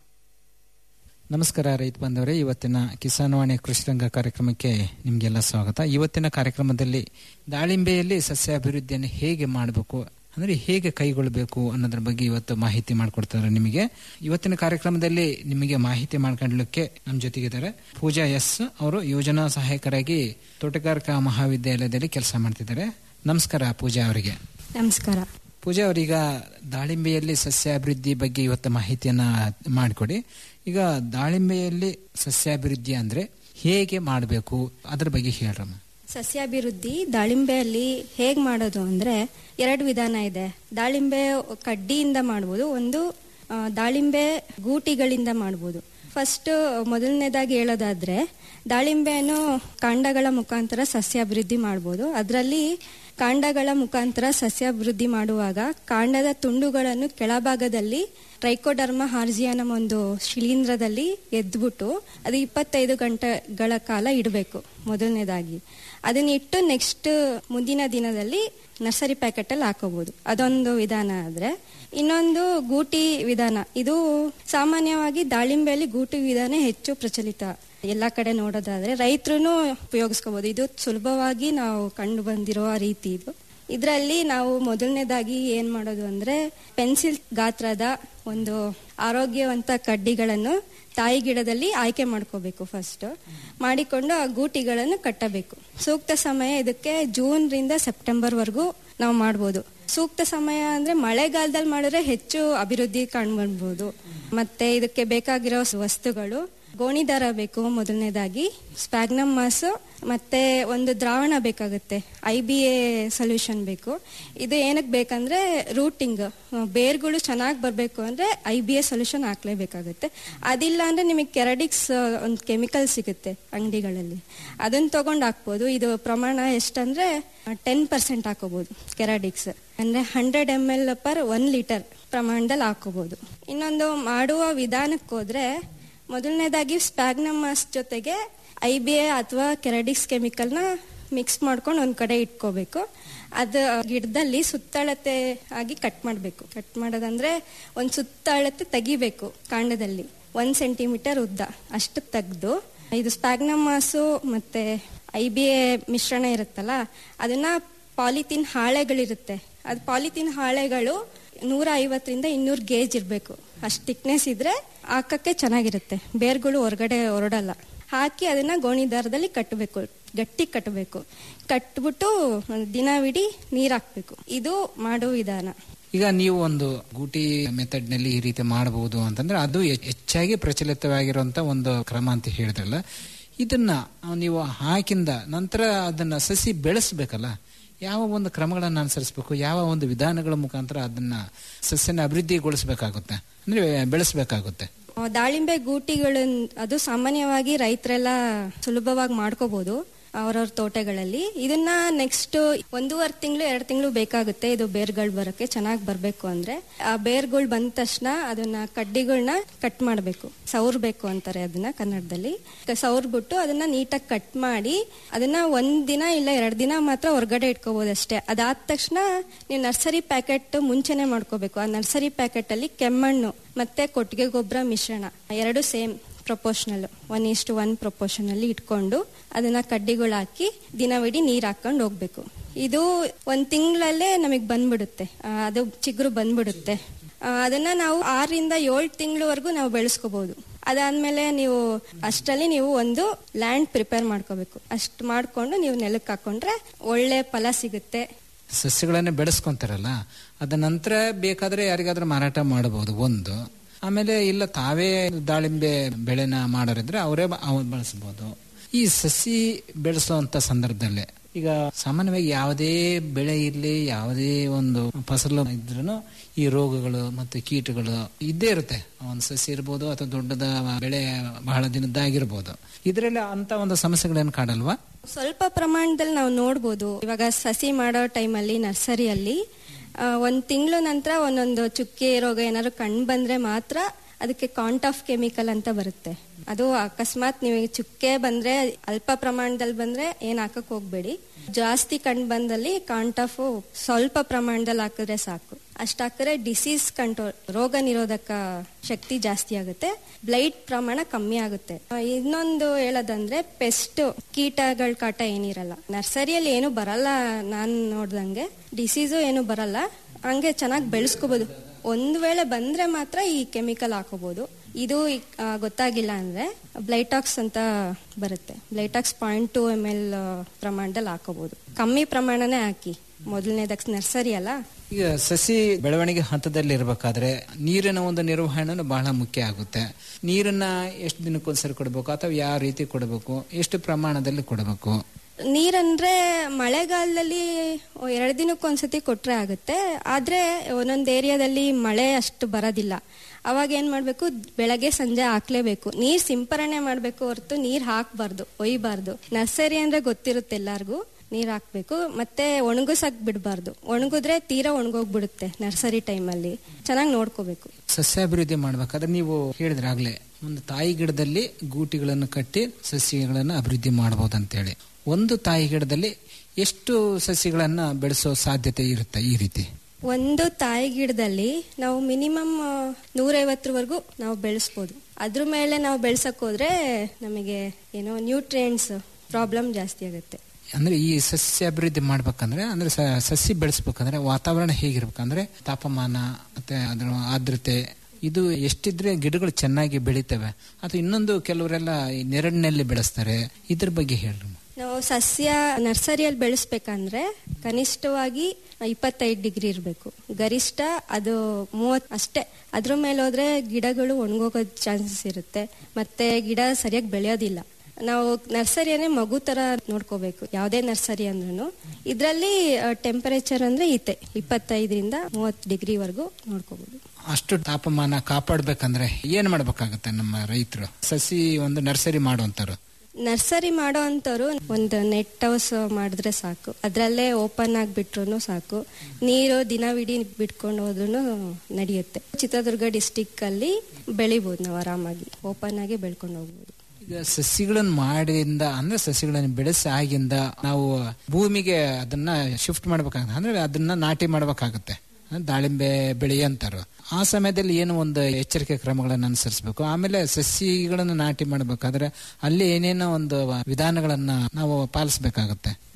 ನಮಸ್ಕಾರ ರೈತ ಬಾಂಧವರೇ ಇವತ್ತಿನ ಕಿಸಾನ್ ವಾಣಿ ಕೃಷಿ ರಂಗ ಕಾರ್ಯಕ್ರಮಕ್ಕೆ ನಿಮಗೆಲ್ಲ ಸ್ವಾಗತ ಇವತ್ತಿನ ಕಾರ್ಯಕ್ರಮದಲ್ಲಿ ದಾಳಿಂಬೆಯಲ್ಲಿ ಸಸ್ಯಾಭಿವೃದ್ಧಿಯನ್ನು ಹೇಗೆ ಮಾಡಬೇಕು ಅಂದ್ರೆ ಹೇಗೆ ಕೈಗೊಳ್ಳಬೇಕು ಅನ್ನೋದ್ರ ಬಗ್ಗೆ ಇವತ್ತು ಮಾಹಿತಿ ಮಾಡಿಕೊಡ್ತಾರೆ ನಿಮಗೆ ಇವತ್ತಿನ ಕಾರ್ಯಕ್ರಮದಲ್ಲಿ ನಿಮಗೆ ಮಾಹಿತಿ ಮಾಡ್ಕೊಳ್ಳಲಿಕ್ಕೆ ನಮ್ಮ ಜೊತೆಗಿದ್ದಾರೆ ಪೂಜಾ ಎಸ್ ಅವರು ಯೋಜನಾ ಸಹಾಯಕರಾಗಿ ತೋಟಗಾರಿಕಾ ಮಹಾವಿದ್ಯಾಲಯದಲ್ಲಿ ಕೆಲಸ ಮಾಡ್ತಿದ್ದಾರೆ ನಮಸ್ಕಾರ ಪೂಜಾ ಅವರಿಗೆ ನಮಸ್ಕಾರ ಪೂಜಾ ಅವರೀಗ ದಾಳಿಂಬೆಯಲ್ಲಿ ಸಸ್ಯಾಭಿವೃದ್ಧಿ ಬಗ್ಗೆ ಇವತ್ತು ಮಾಹಿತಿಯನ್ನ ಮಾಡಿಕೊಡಿ ಈಗ ದಾಳಿಂಬೆಯಲ್ಲಿ ಸಸ್ಯಾಭಿವೃದ್ಧಿ ಅಂದ್ರೆ ಹೇಗೆ ಮಾಡಬೇಕು ಅದ್ರ ಬಗ್ಗೆ ಹೇಳ್ರಮ್ಮ ಸಸ್ಯಾಭಿವೃದ್ಧಿ ದಾಳಿಂಬೆಯಲ್ಲಿ ಹೇಗೆ ಮಾಡೋದು ಅಂದರೆ ಎರಡು ವಿಧಾನ ಇದೆ ದಾಳಿಂಬೆ ಕಡ್ಡಿಯಿಂದ ಮಾಡ್ಬೋದು ಒಂದು ಆ, ದಾಳಿಂಬೆ ಗೂಟಿಗಳಿಂದ ಮಾಡ್ಬೋದು ಫಸ್ಟ್ ಮೊದಲನೇದಾಗಿ ಹೇಳೋದಾದ್ರೆ ದಾಳಿಂಬೆಯನ್ನು ಕಾಂಡಗಳ ಮುಖಾಂತರ ಸಸ್ಯಾಭಿವೃದ್ಧಿ ಮಾಡ್ಬೋದು ಅದರಲ್ಲಿ ಕಾಂಡಗಳ ಮುಖಾಂತರ ಸಸ್ಯಾಭಿವೃದ್ಧಿ ಮಾಡುವಾಗ ಕಾಂಡದ ತುಂಡುಗಳನ್ನು ಕೆಳಭಾಗದಲ್ಲಿ ಟ್ರೈಕೋಡರ್ಮ ಹಾರ್ಜಿಯಾನಮ್ ಒಂದು ಶಿಲೀಂಧ್ರದಲ್ಲಿ ಎದ್ಬಿಟ್ಟು ಅದು ಇಪ್ಪತ್ತೈದು ಗಂಟೆಗಳ ಕಾಲ ಇಡಬೇಕು ಮೊದಲನೇದಾಗಿ ಅದನ್ನ ಇಟ್ಟು ನೆಕ್ಸ್ಟ್ ಮುಂದಿನ ದಿನದಲ್ಲಿ ನರ್ಸರಿ ಪ್ಯಾಕೆಟಲ್ಲಿ ಹಾಕೋಬಹುದು ಅದೊಂದು ವಿಧಾನ ಆದ್ರೆ ಇನ್ನೊಂದು ಗೂಟಿ ವಿಧಾನ ಇದು ಸಾಮಾನ್ಯವಾಗಿ ದಾಳಿಂಬೆಯಲ್ಲಿ ಗೂಟಿ ವಿಧಾನ ಹೆಚ್ಚು ಪ್ರಚಲಿತ ಎಲ್ಲ ಕಡೆ ನೋಡೋದಾದ್ರೆ ರೈತರು ಉಪಯೋಗಿಸ್ಕೋಬಹುದು ಇದು ಸುಲಭವಾಗಿ ನಾವು ಕಂಡು ಬಂದಿರುವ ರೀತಿ ಇದು ಇದರಲ್ಲಿ ನಾವು ಮೊದಲನೇದಾಗಿ ಏನ್ ಮಾಡೋದು ಅಂದ್ರೆ ಪೆನ್ಸಿಲ್ ಗಾತ್ರದ ಒಂದು ಆರೋಗ್ಯವಂತ ಕಡ್ಡಿಗಳನ್ನು ತಾಯಿ ಗಿಡದಲ್ಲಿ ಆಯ್ಕೆ ಮಾಡ್ಕೋಬೇಕು ಫಸ್ಟ್ ಮಾಡಿಕೊಂಡು ಆ ಗೂಟಿಗಳನ್ನು ಕಟ್ಟಬೇಕು ಸೂಕ್ತ ಸಮಯ ಇದಕ್ಕೆ ಜೂನ್ ರಿಂದ ಸೆಪ್ಟೆಂಬರ್ ವರೆಗೂ ನಾವು ಮಾಡ್ಬೋದು ಸೂಕ್ತ ಸಮಯ ಅಂದ್ರೆ ಮಳೆಗಾಲದಲ್ಲಿ ಮಾಡಿದ್ರೆ ಹೆಚ್ಚು ಅಭಿವೃದ್ಧಿ ಕಾಣ್ಬರ್ಬೋದು ಮತ್ತೆ ಇದಕ್ಕೆ ಬೇಕಾಗಿರೋ ವಸ್ತುಗಳು ಗೋಣಿ ದಾರ ಬೇಕು ಮೊದಲನೇದಾಗಿ ಸ್ಪ್ಯಾಗ್ನಮ್ ಮಾಸು ಮತ್ತೆ ಒಂದು ದ್ರಾವಣ ಬೇಕಾಗುತ್ತೆ ಐ ಬಿ ಎ ಸೊಲ್ಯೂಷನ್ ಬೇಕು ಇದು ಏನಕ್ಕೆ ಬೇಕಂದ್ರೆ ರೂಟಿಂಗ್ ಬೇರ್ಗಳು ಚೆನ್ನಾಗಿ ಬರಬೇಕು ಅಂದ್ರೆ ಐ ಬಿ ಎ ಸೊಲ್ಯೂಷನ್ ಹಾಕ್ಲೇಬೇಕಾಗುತ್ತೆ ಅದಿಲ್ಲ ಅಂದ್ರೆ ನಿಮಗೆ ಕೆರಡಿಕ್ಸ್ ಒಂದು ಕೆಮಿಕಲ್ ಸಿಗುತ್ತೆ ಅಂಗಡಿಗಳಲ್ಲಿ ಅದನ್ನ ತಗೊಂಡು ಹಾಕ್ಬೋದು ಇದು ಪ್ರಮಾಣ ಎಷ್ಟಂದ್ರೆ ಟೆನ್ ಪರ್ಸೆಂಟ್ ಹಾಕೋಬಹುದು ಕೆರಾಡಿಕ್ಸ್ ಅಂದ್ರೆ hundred M L per one litre ಪ್ರಮಾಣದಲ್ಲಿ ಹಾಕೋಬಹುದು ಇನ್ನೊಂದು ಮಾಡುವ ವಿಧಾನಕ್ಕೆ ಹೋದ್ರೆ ಮೊದಲನೇದಾಗಿ ಸ್ಪ್ಯಾಗ್ನಮಾಸ್ ಜೊತೆಗೆ ಐ ಬಿ ಎ ಅಥವಾ ಕೆರಡಿಕ್ಸ್ ಕೆಮಿಕಲ್ನ ಮಿಕ್ಸ್ ಮಾಡ್ಕೊಂಡು ಒಂದು ಕಡೆ ಇಟ್ಕೋಬೇಕು ಅದು ಗಿಡದಲ್ಲಿ ಸುತ್ತಳತೆ ಆಗಿ ಕಟ್ ಮಾಡಬೇಕು ಕಟ್ ಮಾಡೋದಂದ್ರೆ ಒಂದು ಸುತ್ತಳತೆ ತೆಗಿಬೇಕು ಕಾಂಡದಲ್ಲಿ ಒಂದ್ ಸೆಂಟಿಮೀಟರ್ ಉದ್ದ ಅಷ್ಟು ತೆಗೆದು ಇದು ಸ್ಪ್ಯಾಗ್ನಮಾಸು ಮತ್ತೆ ಐ ಬಿ ಎ ಮಿಶ್ರಣ ಇರುತ್ತಲ್ಲ ಅದನ್ನ ಪಾಲಿಥಿನ್ ಹಾಳೆಗಳಿರುತ್ತೆ ಅದು ಪಾಲಿಥಿನ್ ಹಾಳೆಗಳು ನೂರ ಐವತ್ತರಿಂದ ಇನ್ನೂರು ಗೇಜ್ ಇರಬೇಕು ಅಷ್ಟು ಥಿಕ್ನೆಸ್ ಇದ್ರೆ ಹಾಕಕ್ಕೆ ಚೆನ್ನಾಗಿರುತ್ತೆ ಬೇರ್ಗಳು ಹೊರಗಡೆ ಹೊರಡಲ್ಲ ಹಾಕಿ ಅದನ್ನ ಗೋಣಿ ದಾರದಲ್ಲಿ ಕಟ್ಟಬೇಕು ಗಟ್ಟಿ ಕಟ್ಟಬೇಕು ಕಟ್ಬಿಟ್ಟು ದಿನವಿಡೀ ನೀರು ಹಾಕ್ಬೇಕು ಇದು ಮಾಡೋ ವಿಧಾನ ಈಗ ನೀವು ಒಂದು ಗೂಟಿ ಮೆಥಡ್ ನಲ್ಲಿ ಈ ರೀತಿ ಮಾಡಬಹುದು ಅಂತಂದ್ರೆ ಅದು ಹೆ- ಹೆಚ್ಚಾಗಿ ಪ್ರಚಲಿತವಾಗಿರುವಂತ ಒಂದು ಕ್ರಮ ಅಂತ ಹೇಳಿದ್ರಲ್ಲ ಇದನ್ನ ನೀವು ಹಾಕಿಂದ ನಂತರ ಅದನ್ನ ಸಸಿ ಬೆಳೆಸ್ಬೇಕಲ್ಲ ಯಾವ ಒಂದು ಕ್ರಮಗಳನ್ನು ಅನುಸರಿಸಬೇಕು ಯಾವ ಒಂದು ವಿಧಾನಗಳ ಮುಖಾಂತರ ಅದನ್ನ ಸಸ್ಯನ ಅಭಿವೃದ್ಧಿಗೊಳಿಸಬೇಕಾಗುತ್ತೆ ಅಂದ್ರೆ ಬೆಳೆಸಬೇಕಾಗುತ್ತೆ ಆ, ದಾಳಿಂಬೆ ಗೂಟಿಗಳು ಅದು ಸಾಮಾನ್ಯವಾಗಿ ರೈತರೆಲ್ಲ ಸುಲಭವಾಗಿ ಮಾಡ್ಕೋಬಹುದು ಅವ್ರವ್ರ ತೋಟಗಳಲ್ಲಿ ಇದನ್ನ ನೆಕ್ಸ್ಟ್ ಒಂದೂವರೆ ತಿಂಗಳು ಎರಡು ತಿಂಗಳು ಬೇಕಾಗುತ್ತೆ ಇದು ಬೇರ್ಗಳು ಬರೋಕ್ಕೆ ಚೆನ್ನಾಗಿ ಬರಬೇಕು ಅಂದ್ರೆ ಆ ಬೇರ್ಗಳು ಬಂದ ತಕ್ಷಣ ಅದನ್ನ ಕಡ್ಡಿಗಳನ್ನ ಕಟ್ ಮಾಡಬೇಕು ಸೌರ್ಬೇಕು ಅಂತಾರೆ ಅದನ್ನ ಕನ್ನಡದಲ್ಲಿ ಕ- ಸೌರ್ಬಿಟ್ಟು ಅದನ್ನ ನೀಟಾಗಿ ಕಟ್ ಮಾಡಿ ಅದನ್ನ ಒಂದ್ ದಿನ ಇಲ್ಲ ಎರಡು ದಿನ ಮಾತ್ರ ಹೊರಗಡೆ ಇಟ್ಕೋಬಹುದು ಅಷ್ಟೇ ಅದಾದ ತಕ್ಷಣ ನೀವು ನರ್ಸರಿ ಪ್ಯಾಕೆಟ್ ಮುಂಚೆನೆ ಮಾಡ್ಕೋಬೇಕು ಆ ನರ್ಸರಿ ಪ್ಯಾಕೆಟ್ ಅಲ್ಲಿ ಕೆಮ್ಮಣ್ಣು ಮತ್ತೆ ಕೊಟ್ಟಿಗೆ ಗೊಬ್ಬರ ಮಿಶ್ರಣ ಎರಡು ಸೇಮ್ ಪ್ರಪೋರ್ಷನಲ್ ಒನ್ ಇಷ್ಟು ಒನ್ ಪ್ರಪೋರ್ಷನ್ ಅಲ್ಲಿ ಇಟ್ಕೊಂಡು ಅದನ್ನ ಕಡ್ಡಿಗಳು ಹಾಕಿ ದಿನವಿಡೀ ನೀರ್ ಹಾಕೊಂಡು ಹೋಗ್ಬೇಕು ಇದು ಒಂದ್ ತಿಂಗಳಲ್ಲೇ ನಮಗೆ ಬಂದ್ಬಿಡುತ್ತೆ ಆ, ಅದು ಚಿಗುರು ಬಂದ್ಬಿಡುತ್ತೆ ಆ, ಅದನ್ನ ನಾವು ಆರರಿಂದ ಏಳು ತಿಂಗಳವರೆಗೂ ನಾವು ಬೆಳೆಸ್ಕೋಬಹುದು ಅದಾದ್ಮೇಲೆ ನೀವು ಅಷ್ಟರಲ್ಲಿ ನೀವು ಒಂದು ಲ್ಯಾಂಡ್ ಪ್ರಿಪೇರ್ ಮಾಡ್ಕೋಬೇಕು ಅಷ್ಟು ಮಾಡ್ಕೊಂಡು ನೀವು ನೆಲಕ್ಕೆ ಹಾಕೊಂಡ್ರೆ ಒಳ್ಳೆ ಫಲ ಸಿಗುತ್ತೆ ಸಸ್ಯಗಳನ್ನ ಬೆಳೆಸ್ಕೊಂತಾರಲ್ಲ ಅದ ನಂತರ ಬೇಕಾದ್ರೆ ಯಾರಿಗಾದ್ರೂ ಮಾರಾಟ ಮಾಡಬಹುದು ಒಂದು ಆಮೇಲೆ ಇಲ್ಲ ತಾವೇ ದಾಳಿಂಬೆ ಬೆಳೆನ ಮಾಡೋರಿದ್ರೆ ಅವರೇ ಬಳಸಬಹುದು ಈ ಸಸಿ ಬೆಳೆಸುವಂತ ಸಂದರ್ಭದಲ್ಲಿ ಈಗ ಸಾಮಾನ್ಯವಾಗಿ ಯಾವುದೇ ಬೆಳೆ ಇರಲಿ ಯಾವುದೇ ಒಂದು ಫಸಲು ಇದ್ರೂ ಈ ರೋಗಗಳು ಮತ್ತು ಕೀಟಗಳು ಇದ್ದೇ ಇರುತ್ತೆ ಒಂದು ಸಸಿ ಇರ್ಬೋದು ಅಥವಾ ದೊಡ್ಡದ ಬೆಳೆ ಬಹಳ ದಿನದ್ದಾಗಿರ್ಬೋದು ಇದರಲ್ಲಿ ಅಂತ ಒಂದು ಸಮಸ್ಯೆಗಳೇನು ಕಾಡಲ್ವಾ ಸ್ವಲ್ಪ ಪ್ರಮಾಣದಲ್ಲಿ ನಾವು ನೋಡ್ಬೋದು ಇವಾಗ ಸಸಿ ಮಾಡೋ ಟೈಮಲ್ಲಿ ನರ್ಸರಿಯಲ್ಲಿ ಆ, ಒಂದ್ ತಿಂಗಳು ನಂತರ ಒಂದೊಂದು ಚುಕ್ಕೆ ರೋಗ ಏನಾದ್ರು ಕಂಡು ಬಂದ್ರೆ ಮಾತ್ರ ಅದಕ್ಕೆ ಕಾಂಟ್ ಆಫ್ ಕೆಮಿಕಲ್ ಅಂತ ಬರುತ್ತೆ ಅದು ಅಕಸ್ಮಾತ್ ನೀವು ಚುಕ್ಕೆ ಬಂದ್ರೆ ಅಲ್ಪ ಪ್ರಮಾಣದಲ್ಲಿ ಬಂದ್ರೆ ಏನ್ ಹಾಕಕ್ ಹೋಗ್ಬೇಡಿ ಜಾಸ್ತಿ ಕಂಡು ಬಂದಲ್ಲಿ ಕಾಂಟ್ ಆಫ್ ಸ್ವಲ್ಪ ಪ್ರಮಾಣದಲ್ಲಿ ಹಾಕಿದ್ರೆ ಸಾಕು ಅಷ್ಟ್ ಹಾಕಿದ್ರೆ ಡಿಸೀಸ್ ಕಂಟ್ರೋಲ್ ರೋಗ ನಿರೋಧಕ ಶಕ್ತಿ ಜಾಸ್ತಿ ಆಗುತ್ತೆ ಬ್ಲೈಟ್ ಪ್ರಮಾಣ ಕಮ್ಮಿ ಆಗುತ್ತೆ ಆ, ಇನ್ನೊಂದು ಹೇಳೋದಂದ್ರೆ ಪೆಸ್ಟ್ ಕೀಟಗಳ ಕಾಟ ಏನಿರಲ್ಲ ನರ್ಸರಿಯಲ್ಲಿ ಏನು ಬರಲ್ಲ ನಾನ್ ನೋಡ್ದಂಗೆ ಡಿಸೀಸು ಏನು ಬರಲ್ಲ ಹಂಗೆ ಚೆನ್ನಾಗಿ ಬೆಳೆಸ್ಕೋಬಹುದು ಒಂದ್ ವೇಳೆ ಬಂದ್ರೆ ಮಾತ್ರ ಈ ಕೆಮಿಕಲ್ ಹಾಕೋಬಹುದು ಇದು ಆ, ಗೊತ್ತಾಗಿಲ್ಲ ಅಂದ್ರೆ ಬ್ಲೈಟಾಕ್ಸ್ ಅಂತ ಬರುತ್ತೆ Blitox point two M L ಪ್ರಮಾಣದಲ್ಲಿ ಹಾಕೋಬಹುದು ಕಮ್ಮಿ ಪ್ರಮಾಣನೇ ಹಾಕಿ ಮೊದಲನೇದಕ್ಕೆ ನರ್ಸರಿ ಅಲ್ಲ ಈಗ ಸಸಿ ಬೆಳವಣಿಗೆ ಹಂತದಲ್ಲಿ ಇರಬೇಕಾದ್ರೆ ನೀರಿನ ಒಂದು ನಿರ್ವಹಣೆ ಬಹಳ ಮುಖ್ಯ ಆಗುತ್ತೆ ನೀರನ್ನ ಎಷ್ಟು ದಿನಕ್ಕೊಂದ್ಸರಿ ಕೊಡಬೇಕು ಅಥವಾ ಯಾವ ರೀತಿ ಕೊಡಬೇಕು ಎಷ್ಟು ಪ್ರಮಾಣದಲ್ಲಿ ಕೊಡಬೇಕು ನೀರಂದ್ರೆ ಮಳೆಗಾಲದಲ್ಲಿ ಎರಡು ದಿನಕ್ಕೊಂದ್ಸತಿ ಕೊಟ್ರೆ ಆಗುತ್ತೆ ಆದ್ರೆ ಒಂದೊಂದು ಏರಿಯಾದಲ್ಲಿ ಮಳೆ ಅಷ್ಟು ಬರೋದಿಲ್ಲ ಅವಾಗ ಏನ್ ಮಾಡ್ಬೇಕು ಬೆಳಗ್ಗೆ ಸಂಜೆ ಹಾಕ್ಲೇಬೇಕು ನೀರ್ ಸಿಂಪರಣೆ ಮಾಡ್ಬೇಕು ಹೊರತು ನೀರ್ ಹಾಕ್ಬಾರ್ದು ಒಯ್ಬಾರ್ದು ನರ್ಸರಿ ಅಂದ್ರೆ ಗೊತ್ತಿರುತ್ತೆ ಎಲ್ಲಾರ್ಗೂ ನೀರ್ ಹಾಕ್ಬೇಕು ಮತ್ತೆ ಒಣಗಿಸಕ್ ಬಿಡಬಾರ್ದು ಒಣಗಿದ್ರೆ ತೀರಾ ಒಣಗೋಗ್ಬಿಡುತ್ತೆ ನರ್ಸರಿ ಟೈಮಲ್ಲಿ ಚೆನ್ನಾಗಿ ನೋಡ್ಕೋಬೇಕು ಸಸ್ಯಾಭಿವೃದ್ಧಿ ಮಾಡ್ಬೇಕಾದ್ರೆ ನೀವು ಹೇಳಿದ್ರಾಗ್ಲೇ ಒಂದು ತಾಯಿ ಗಿಡದಲ್ಲಿ ಗೂಟಿಗಳನ್ನು ಕಟ್ಟಿ ಸಸ್ಯಗಳನ್ನು ಅಭಿವೃದ್ಧಿ ಮಾಡಬಹುದು ಅಂತೇಳಿ ಒಂದು ತಾಯಿ ಗಿಡದಲ್ಲಿ ಎಷ್ಟು ಸಸ್ಯಗಳನ್ನ ಬೆಳೆಸೋ ಸಾಧ್ಯತೆ ಇರುತ್ತೆ ಈ ರೀತಿ ಒಂದು ತಾಯಿ ಗಿಡದಲ್ಲಿ ನಾವು ಮಿನಿಮಮ್ ನೂರೈವತ್ತರವರೆಗೂ ನಾವು ಬೆಳೆಸ್ಬೋದು ಅದ್ರ ಮೇಲೆ ನಾವು ಬೆಳ್ಸಕ್ ಹೋದ್ರೆ ನಮಗೆ ಏನೋ ನ್ಯೂಟ್ರಿಯೆಂಟ್ಸ್ ಪ್ರಾಬ್ಲಮ್ ಜಾಸ್ತಿ ಆಗುತ್ತೆ ಅಂದ್ರೆ ಈ ಸಸ್ಯ ಅಭಿವೃದ್ಧಿ ಮಾಡ್ಬೇಕಂದ್ರೆ ಅಂದ್ರೆ ಸ- ಸಸಿ ಬೆಳೆಸ್ಬೇಕಂದ್ರೆ ವಾತಾವರಣ ಹೇಗಿರ್ಬೇಕಂದ್ರೆ ತಾಪಮಾನ ಮತ್ತೆ ಅದರ ಆರ್ದ್ರತೆ ಇದು ಎಷ್ಟಿದ್ರೆ ಗಿಡಗಳು ಚೆನ್ನಾಗಿ ಬೆಳಿತವೆ ಅಥವಾ ಇನ್ನೊಂದು ಕೆಲವರೆಲ್ಲ ಈ ನೆರಳಿನಲ್ಲಿ ಬೆಳೆಸ್ತಾರೆ ಇದ್ರ ಬಗ್ಗೆ ಹೇಳ್ರಿ ನಾವು ಸಸ್ಯ ನರ್ಸರಿಯಲ್ಲಿ ಬೆಳೆಸ್ಬೇಕಂದ್ರೆ ಕನಿಷ್ಠವಾಗಿ ಇಪ್ಪತ್ತೈದು ಡಿಗ್ರಿ ಇರಬೇಕು ಗರಿಷ್ಠ ಅದು ಮೂವತ್ ಅಷ್ಟೇ ಅದ್ರ ಮೇಲೆ ಹೋದ್ರೆ ಗಿಡಗಳು ಒಣಗೋಗೋ ಚಾನ್ಸಸ್ ಇರುತ್ತೆ ಮತ್ತೆ ಗಿಡ ಸರಿಯಾಗಿ ಬೆಳೆಯೋದಿಲ್ಲ ನಾವು ನರ್ಸರಿಯನ್ನೇ ಮಗು ತರ ನೋಡ್ಕೋಬೇಕು ಯಾವುದೇ ನರ್ಸರಿ ಅಂದ್ರೂ ಇದರಲ್ಲಿ ಟೆಂಪರೇಚರ್ ಅಂದ್ರೆ ಈತೆ ಇಪ್ಪತ್ತೈದರಿಂದ ಮೂವತ್ತು ಡಿಗ್ರಿವರೆಗೂ ನೋಡ್ಕೋಬಹುದು ಅಷ್ಟು ತಾಪಮಾನ ಕಾಪಾಡ್ಬೇಕಂದ್ರೆ ಏನ್ ಮಾಡ್ಬೇಕಾಗತ್ತೆ ನಮ್ಮ ರೈತರು ಸಸಿ ಒಂದು ನರ್ಸರಿ ಮಾಡುವಂತರು ನರ್ಸರಿ ಮಾಡೋ ಅಂತವ್ರು ಒಂದು ನೆಟ್ ಹೌಸ್ ಮಾಡಿದ್ರೆ ಸಾಕು ಅದ್ರಲ್ಲೇ ಓಪನ್ ಆಗಿ ಬಿಟ್ರು ಸಾಕು ನೀರು ದಿನವಿಡೀ ಬಿಟ್ಕೊಂಡು ಹೋದ್ರು ನಡೆಯುತ್ತೆ ಚಿತ್ರದುರ್ಗ ಡಿಸ್ಟಿಕ್ ಅಲ್ಲಿ ಬೆಳಿಬಹುದು ನಾವು ಆರಾಮಾಗಿ ಓಪನ್ ಆಗಿ ಬೆಳ್ಕೊಂಡು ಹೋಗ್ಬೋದು ಈಗ ಸಸಿಗಳನ್ನು ಮಾಡಿಂದ ಅಂದ್ರೆ ಸಸಿಗಳನ್ನು ಬೆಳೆಸಿ ಆಗಿಂದ ನಾವು ಭೂಮಿಗೆ ಅದನ್ನ ಶಿಫ್ಟ್ ಮಾಡ್ಬೇಕಾಗುತ್ತೆ ಅಂದ್ರೆ ಅದನ್ನ ನಾಟಿ ಮಾಡ್ಬೇಕಾಗತ್ತೆ ಅಂದ್ರೆ ದಾಳಿಂಬೆ ಬೆಳೆ ಅಂತಾರು ಆ ಸಮಯದಲ್ಲಿ ಏನು ಒಂದು ಎಚ್ಚರಿಕೆ ಕ್ರಮಗಳನ್ನು ಅನುಸರಿಸಬೇಕು ಆಮೇಲೆ ಸಸಿಗಳನ್ನು ನಾಟಿ ಮಾಡಬೇಕಾದ್ರೆ ಅಲ್ಲಿ ಏನೇನೋ ಒಂದು ವಿಧಾನಗಳನ್ನ ನಾವು ಪಾಲಿಸಬೇಕಾಗತ್ತೆ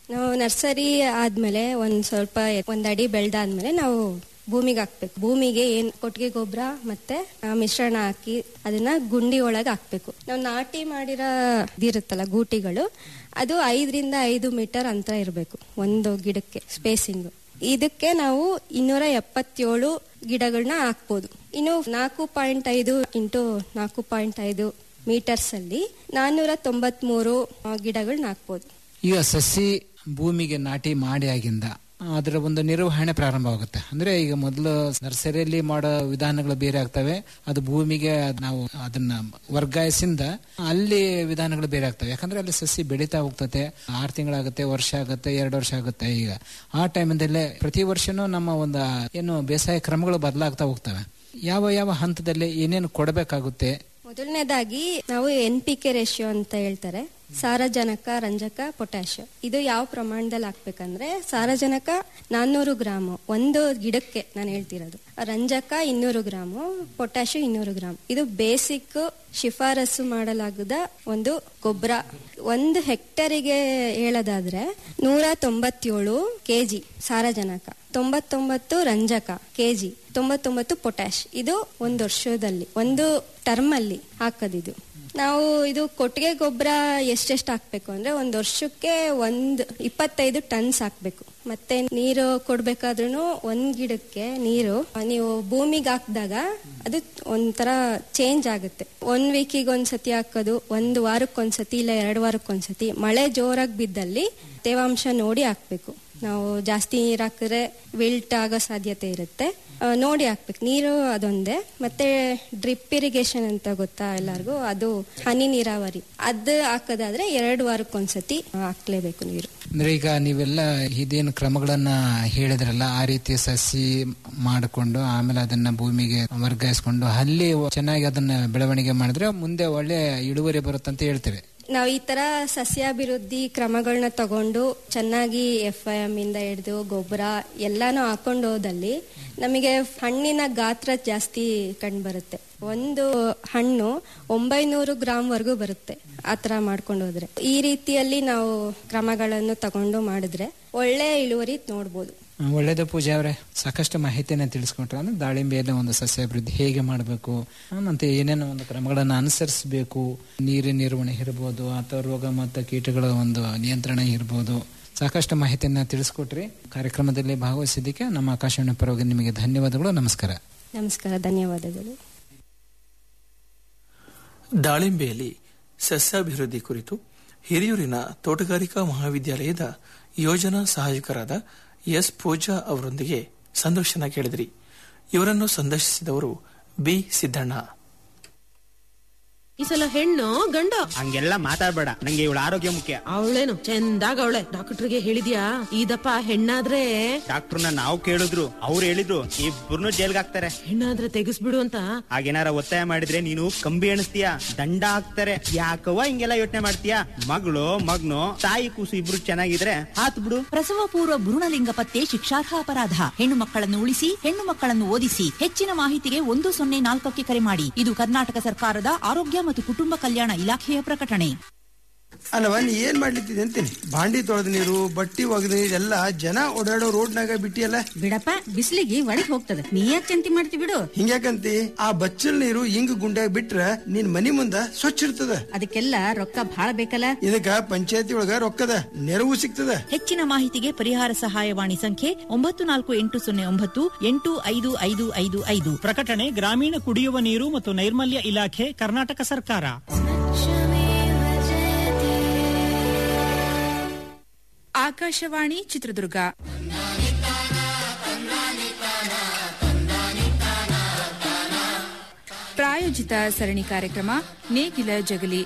ನಾವು ನರ್ಸರಿ ಆದ್ಮೇಲೆ ಒಂದ್ ಸ್ವಲ್ಪ ಒಂದ್ ಅಡಿ ಬೆಳ್ದಾದ್ಮೇಲೆ ನಾವು ಭೂಮಿಗೆ ಹಾಕ್ಬೇಕು ಭೂಮಿಗೆ ಏನ್ ಕೊಟ್ಟಿಗೆ ಗೊಬ್ಬರ ಮತ್ತೆ ಆ, ಮಿಶ್ರಣ ಹಾಕಿ ಅದನ್ನ ಗುಂಡಿ ಒಳಗೆ ಹಾಕ್ಬೇಕು ನಾವು ನಾಟಿ ಮಾಡಿರೋ ಇದಿರುತ್ತಲ್ಲ ಗೂಟಿಗಳು ಅದು ಐದರಿಂದ ಐದು ಮೀಟರ್ ಅಂತರ ಇರಬೇಕು ಒಂದು ಗಿಡಕ್ಕೆ ಸ್ಪೇಸಿಂಗ್ ಇದಕ್ಕೆ ನಾವು ಇನ್ನೂರ ಎಪ್ಪತ್ತೇಳು ಗಿಡಗಳನ್ನ ಹಾಕ್ಬೋದು ಇನ್ನು ನಾಲ್ಕು ಪಾಯಿಂಟ್ ಐದು ಇಂಟು ನಾಲ್ಕು ಪಾಯಿಂಟ್ ಐದು ಮೀಟರ್ಸ್ ಅಲ್ಲಿ ನಾನ್ನೂರ ತೊಂಬತ್ಮೂರು ಗಿಡಗಳನ್ನ ಹಾಕ್ಬೋದು ಈಗ ಸಸಿ ಭೂಮಿಗೆ ನಾಟಿ ಮಾಡಿ ಆಗಿಂದ ಅದರ ಒಂದು ನಿರ್ವಹಣೆ ಪ್ರಾರಂಭವಾಗುತ್ತೆ ಅಂದ್ರೆ ಈಗ ಮೊದಲು ನರ್ಸರಿಯಲ್ಲಿ ಮಾಡೋ ವಿಧಾನಗಳು ಬೇರೆ ಆಗ್ತವೆ ಅದು ಭೂಮಿಗೆ ನಾವು ಅದನ್ನ ವರ್ಗಾಯಿಸಿಂದ ಅಲ್ಲಿ ವಿಧಾನಗಳು ಬೇರೆ ಆಗ್ತವೆ ಯಾಕಂದ್ರೆ ಅಲ್ಲಿ ಸಸಿ ಬೆಳೀತಾ ಹೋಗ್ತತೆ ಆರು ತಿಂಗಳಾಗುತ್ತೆ ವರ್ಷ ಆಗುತ್ತೆ ಎರಡು ವರ್ಷ ಆಗುತ್ತೆ ಈಗ ಆ ಟೈಮದಲ್ಲೇ ಪ್ರತಿ ವರ್ಷನೂ ನಮ್ಮ ಒಂದು ಏನು ಬೇಸಾಯ ಕ್ರಮಗಳು ಬದಲಾಗ್ತಾ ಹೋಗ್ತವೆ ಯಾವ ಯಾವ ಹಂತದಲ್ಲಿ ಏನೇನು ಕೊಡಬೇಕಾಗುತ್ತೆ ಮೊದಲನೇದಾಗಿ ನಾವು ಎನ್ ಪಿ ಕೆ ರೇಷಿಯೋ ಅಂತ ಹೇಳ್ತಾರೆ ಸಾರಜನಕ ರಂಜಕ ಪೊಟ್ಯಾಶ್ ಇದು ಯಾವ ಪ್ರಮಾಣದಲ್ಲಿ ಹಾಕ್ಬೇಕಂದ್ರೆ ಸಾರಜನಕ ನಾನ್ನೂರು ಗ್ರಾಮು ಒಂದು ಗಿಡಕ್ಕೆ ನಾನು ಹೇಳ್ತಿರೋದು ರಂಜಕ ಇನ್ನೂರು ಗ್ರಾಮು ಪೊಟ್ಯಾಶ್ ಇನ್ನೂರು ಗ್ರಾಮ್ ಇದು ಬೇಸಿಕ್ ಶಿಫಾರಸು ಮಾಡಲಾಗದ ಒಂದು ಗೊಬ್ಬರ ಒಂದು ಹೆಕ್ಟರಿಗೆ ಹೇಳೋದಾದ್ರೆ ನೂರ ತೊಂಬತ್ತೇಳು ಕೆಜಿ ಸಾರಜನಕ ತೊಂಬತ್ತೊಂಬತ್ತು ರಂಜಕ ಕೆಜಿ ತೊಂಬತ್ತೊಂಬತ್ತು ಪೊಟ್ಯಾಶ್ ಇದು ಒಂದು ವರ್ಷದಲ್ಲಿ ಒಂದು ಟರ್ಮ್ ಅಲ್ಲಿ ಹಾಕೋದಿದು ನಾವು ಇದು ಕೊಟ್ಟಿಗೆ ಗೊಬ್ಬರ ಎಷ್ಟೆಷ್ಟು ಹಾಕ್ಬೇಕು ಅಂದ್ರೆ ಒಂದು ವರ್ಷಕ್ಕೆ ಒಂದ್ ಇಪ್ಪತ್ತೈದು ಟನ್ಸ್ ಹಾಕ್ಬೇಕು ಮತ್ತೆ ನೀರು ಕೊಡ್ಬೇಕಾದ್ರೂ ಒಂದ್ ಗಿಡಕ್ಕೆ ನೀರು ನೀವು ಭೂಮಿಗೆ ಹಾಕಿದಾಗ ಅದು ಒಂಥರ ಚೇಂಜ್ ಆಗುತ್ತೆ ಒಂದ್ ವೀಕಿಗೆ ಒಂದ್ಸತಿ ಹಾಕೋದು ಒಂದು ವಾರಕ್ಕೊಂದ್ಸತಿ ಇಲ್ಲ ಎರಡು ವಾರಕ್ಕೊಂದ್ಸತಿ ಮಳೆ ಜೋರಾಗಿ ಬಿದ್ದಲ್ಲಿ ತೇವಾಂಶ ನೋಡಿ ಹಾಕ್ಬೇಕು ನಾವು ಜಾಸ್ತಿ ನೀರು ಹಾಕಿದ್ರೆ ವಿಲ್ಟ್ ಆಗೋ ಸಾಧ್ಯತೆ ಇರುತ್ತೆ ಆ, ನೋಡಿ ಹಾಕ್ಬೇಕು ನೀರು ಅದೊಂದೇ ಮತ್ತೆ ಡ್ರಿಪ್ ಇರಿಗೇಷನ್ ಅಂತ ಗೊತ್ತಾ ಎಲ್ಲರಿಗೂ ಅದು ಹನಿ ನೀರಾವರಿ ಅದು ಹಾಕೋದಾದ್ರೆ ಎರಡು ವಾರಕ್ಕೊಂದ್ಸತಿ ಹಾಕ್ಲೇಬೇಕು ನೀರು ಅಂದ್ರೆ ಈಗ ನೀವೆಲ್ಲ ಇದೇನು ಕ್ರಮಗಳನ್ನ ಹೇಳಿದ್ರಲ್ಲ ಆ ರೀತಿ ಸಸಿ ಮಾಡಿಕೊಂಡು ಆಮೇಲೆ ಅದನ್ನ ಭೂಮಿಗೆ ವರ್ಗಾಯಿಸ್ಕೊಂಡು ಅಲ್ಲಿ ಚೆನ್ನಾಗಿ ಅದನ್ನ ಬೆಳವಣಿಗೆ ಮಾಡಿದ್ರೆ ಮುಂದೆ ಒಳ್ಳೆ ಇಳುವರಿ ಬರುತ್ತಂತ ಹೇಳ್ತೇವೆ ನಾವು ಈ ತರ ಸಸ್ಯಾಭಿವೃದ್ಧಿ ಕ್ರಮಗಳನ್ನ ತಗೊಂಡು ಚೆನ್ನಾಗಿ ಎಫ್ ಐ ಎಂ ಇಂದ ಹಿಡಿದು ಗೊಬ್ಬರ ಎಲ್ಲಾನು ಹಾಕೊಂಡು ಹೋದಲ್ಲಿ ನಮಗೆ ಹಣ್ಣಿನ ಗಾತ್ರ ಜಾಸ್ತಿ ಕಂಡು ಬರುತ್ತೆ ಒಂದು ಹಣ್ಣು ಒಂಬೈನೂರು ಗ್ರಾಮ್ ವರೆಗೂ ಬರುತ್ತೆ ಆ ತರ ಮಾಡ್ಕೊಂಡು ಹೋದ್ರೆ ಈ ರೀತಿಯಲ್ಲಿ ನಾವು ಕ್ರಮಗಳನ್ನು ತಗೊಂಡು ಮಾಡಿದ್ರೆ ಒಳ್ಳೆ ಇಳುವರಿ ನೋಡ್ಬೋದು ಆ, ಒಳ್ಳೇದು ಪೂಜೆ ಅವರೇ ಸಾಕಷ್ಟು ಮಾಹಿತಿಯನ್ನ ತಿಳಿಸ್ಕೊಟ್ರೆ ಅಂದ್ರೆ ದಾಳಿಂಬೆಯಲ್ಲಿ ಒಂದು ಸಸ್ಯ ಅಭಿವೃದ್ಧಿ ಹೇಗೆ ಮಾಡಬೇಕು ಮತ್ತೆ ಏನೇನೋ ಒಂದು ಕ್ರಮಗಳನ್ನು ಅನುಸರಿಸಬೇಕು ನೀರಿನ ನಿರ್ವಹಣೆ ಇರ್ಬೋದು ಅಥವಾ ರೋಗ ಮತ್ತು ಕೀಟಗಳ ಒಂದು ನಿಯಂತ್ರಣ ಇರ್ಬೋದು ಸಾಕಷ್ಟು ಮಾಹಿತಿಯನ್ನ ತಿಳಿಸ್ಕೊಟ್ರಿ ಕಾರ್ಯಕ್ರಮದಲ್ಲಿ ಭಾಗವಹಿಸಿದ್ದಕ್ಕೆ ನಮ್ಮ ಆಕಾಶವಾಣಿ ಪರವಾಗಿ ನಿಮಗೆ ಧನ್ಯವಾದಗಳು ನಮಸ್ಕಾರ ನಮಸ್ಕಾರ ಧನ್ಯವಾದಗಳು ದಾಳಿಂಬೆಯಲ್ಲಿ ಸಸ್ಯಾಭಿವೃದ್ಧಿ ಕುರಿತು ಹಿರಿಯೂರಿನ ತೋಟಗಾರಿಕಾ ಮಹಾವಿದ್ಯಾಲಯದ ಯೋಜನಾ ಸಹಾಯಕರಾದ ಎಸ್ ಪೂಜಾ ಅವರೊಂದಿಗೆ ಸಂದರ್ಶನ ಕೇಳಿದ್ರಿ ಇವರನ್ನು ಸಂದರ್ಶಿಸಿದವರು ಬಿ ಸಿದ್ದಣ್ಣ ಈ ಸಲ ಹೆಣ್ಣು ಗಂಡು ಹಂಗೆಲ್ಲ ಮಾತಾಡ್ಬೇಡ ನಂಗೆ ಇವಳ ಆರೋಗ್ಯ ಮುಖ್ಯ ಅವಳೇನು ಚಂದಾಗ ಅವಳೆ ಡಾಕ್ಟರ್ಗೆ ಹೇಳಿದ್ಯಾ ಇದಪ್ಪ ಹೆಣ್ಣಾದ್ರೆ ಡಾಕ್ಟರ್ನ ನಾವು ಕೇಳಿದ್ರು ಅವ್ರು ಹೇಳಿದ್ರು ಇಬ್ಬರನ್ನು ಜೈಲ್ಗೆ ಹಾಕ್ತಾರೆ ಹೆಣ್ಣಾದ್ರೆ ತೆಗಿಸ್ಬಿಡು ಅಂತ ಹಾಗೇನಾರ ಒತ್ತಾಯ ಮಾಡಿದ್ರೆ ನೀನು ಕಂಬಿ ಎಣಿಸ್ತೀಯ ದಂಡ ಹಾಕ್ತಾರೆ ಯಾಕವ್ವ ಹಿಂಗೆಲ್ಲ ಯೋಚನೆ ಮಾಡ್ತೀಯ ಮಗಳು ಮಗ್ನು ತಾಯಿ ಕೂಸು ಇಬ್ರು ಚೆನ್ನಾಗಿದ್ರೆ ಆತ್ ಬಿಡು ಪ್ರಸವ ಪೂರ್ವ ಭ್ರೂಣಲಿಂಗ ಪತ್ತೆ ಶಿಕ್ಷಾರ್ಹ ಅಪರಾಧ ಹೆಣ್ಣು ಮಕ್ಕಳನ್ನು ಉಳಿಸಿ ಹೆಣ್ಣು ಮಕ್ಕಳನ್ನು ಓದಿಸಿ ಹೆಚ್ಚಿನ ಮಾಹಿತಿಗೆ ಒಂದು ಸೊನ್ನೆ ನಾಲ್ಕಕ್ಕೆ ಕರೆ ಮಾಡಿ ಇದು ಕರ್ನಾಟಕ ಸರ್ಕಾರದ ಆರೋಗ್ಯ ಮತ್ತು ಕುಟುಂಬ ಕಲ್ಯಾಣ ಇಲಾಖೆಯ ಪ್ರಕಟಣೆ ಅಲ್ಲವ ನೀ ಏನ್ ಮಾಡ್ಲಿತ್ತಿದೆ ಅಂತೀನಿ ಬಾಂಡಿ ತೊಳೆದ ನೀರು ಬಟ್ಟಿ ಒಗೆದ ನೀರು ಎಲ್ಲ ಜನ ಓಡಾಡೋ ರೋಡ್ನಾಗ ಬಿಟ್ಟಿಯಲ್ಲ ಬಿಡಪ್ಪ ಬಿಸಿಲಿಗೆ ಒಳಗ್ ಹೋಗ್ತದೆ ನೀ ಯಾಕೆ ಚಿಂತೆ ಮಾಡ್ತಿ ಬಿಡು ಹಿಂಗ್ಯಾಕಂತಿ ಆ ಬಚ್ಚಲ್ ನೀರು ಹಿಂಗ್ ಗುಂಡ್ಯಾಗ ಬಿಟ್ರ ನಿನ್ ಮನಿ ಮುಂದ ಸ್ವಚ್ಛ ಇರ್ತದ ಅದಕ್ಕೆಲ್ಲ ರೊಕ್ಕ ಭಾಳ ಬೇಕಲ್ಲ ಇದಕ್ಕ ಪಂಚಾಯತಿ ಒಳಗ ರೊಕ್ಕದ ನೆರವು ಸಿಗ್ತದ ಹೆಚ್ಚಿನ ಮಾಹಿತಿಗೆ ಪರಿಹಾರ ಸಹಾಯವಾಣಿ ಸಂಖ್ಯೆ ಒಂಬತ್ತು ನಾಲ್ಕು ಎಂಟು ಸೊನ್ನೆ ಒಂಬತ್ತು ಎಂಟು ಐದು ಐದು ಐದು ಐದು ಪ್ರಕಟಣೆ ಗ್ರಾಮೀಣ ಕುಡಿಯುವ ನೀರು ಮತ್ತು ನೈರ್ಮಲ್ಯ ಇಲಾಖೆ ಕರ್ನಾಟಕ ಸರ್ಕಾರ ಆಕಾಶವಾಣಿ ಚಿತ್ರದುರ್ಗ ಪ್ರಾಯೋಜಿತ ಸರಣಿ ಕಾರ್ಯಕ್ರಮ ನೇಗಿಲ ಜಗಲಿ